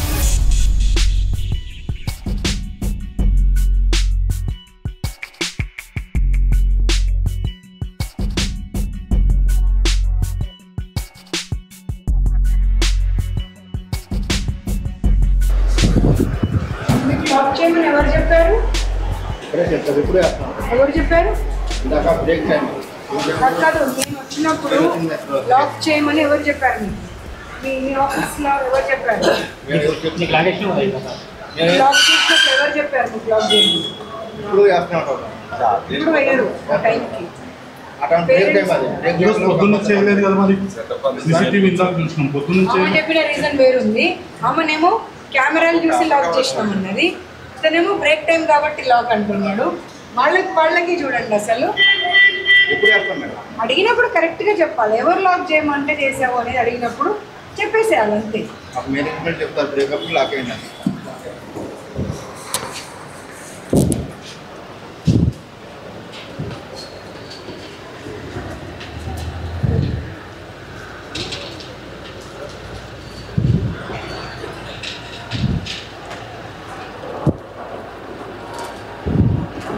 [SPEAKER 1] మీకు లాక్ చేయమని ఎవరు చెప్పారు
[SPEAKER 2] ఇప్పుడే చెప్తారు ఇప్పుడే వస్తాం
[SPEAKER 1] ఎవరు చెప్పారు
[SPEAKER 2] ఇందాక బ్రేక్ టైం
[SPEAKER 1] నాకు కాదు నేను వచ్చినప్పుడు లాక్ చేయమని ఎవరు చెప్పారు మీకు? మీ మీ ఆఫీస్లో ఎవరు చెప్పారు లాక్ చేసినప్పుడు ఎవరు చెప్పారు మీకు లాక్ చేయండి
[SPEAKER 2] ఇప్పుడు చేస్తున్నాం
[SPEAKER 1] ఇప్పుడు వేయరు ఆ టైంకి
[SPEAKER 2] అటువంటి బ్రేక్ టైం అది బ్రేక్
[SPEAKER 3] ఈరోజు పొద్దున్న చేయలేదు కదా మరి సీసీటీవీ ఇందాక చూసినాం పొద్దున్న
[SPEAKER 1] ఆమె చెప్పిన రీజన్ వేరుంది ఆమెనేమో కెమెరాలు చూసి లాక్ చేసినామన్నది ఇతనేమో బ్రేక్ టైం కాబట్టి లాక్ అంటున్నాడు వాళ్ళకి వాళ్ళకి చూడండి అసలు
[SPEAKER 2] ఎప్పుడు చేస్తాం మేడం
[SPEAKER 1] అడిగినప్పుడు కరెక్ట్గా చెప్పాలి ఎవరు లాక్ చేయమంటే చేసావు అనేది అడిగినప్పుడు చెప్పేసేయాలి అంతే
[SPEAKER 2] మాకు మేనేజ్మెంట్ చెప్తారు బ్రేకప్ లాక్ అయిందని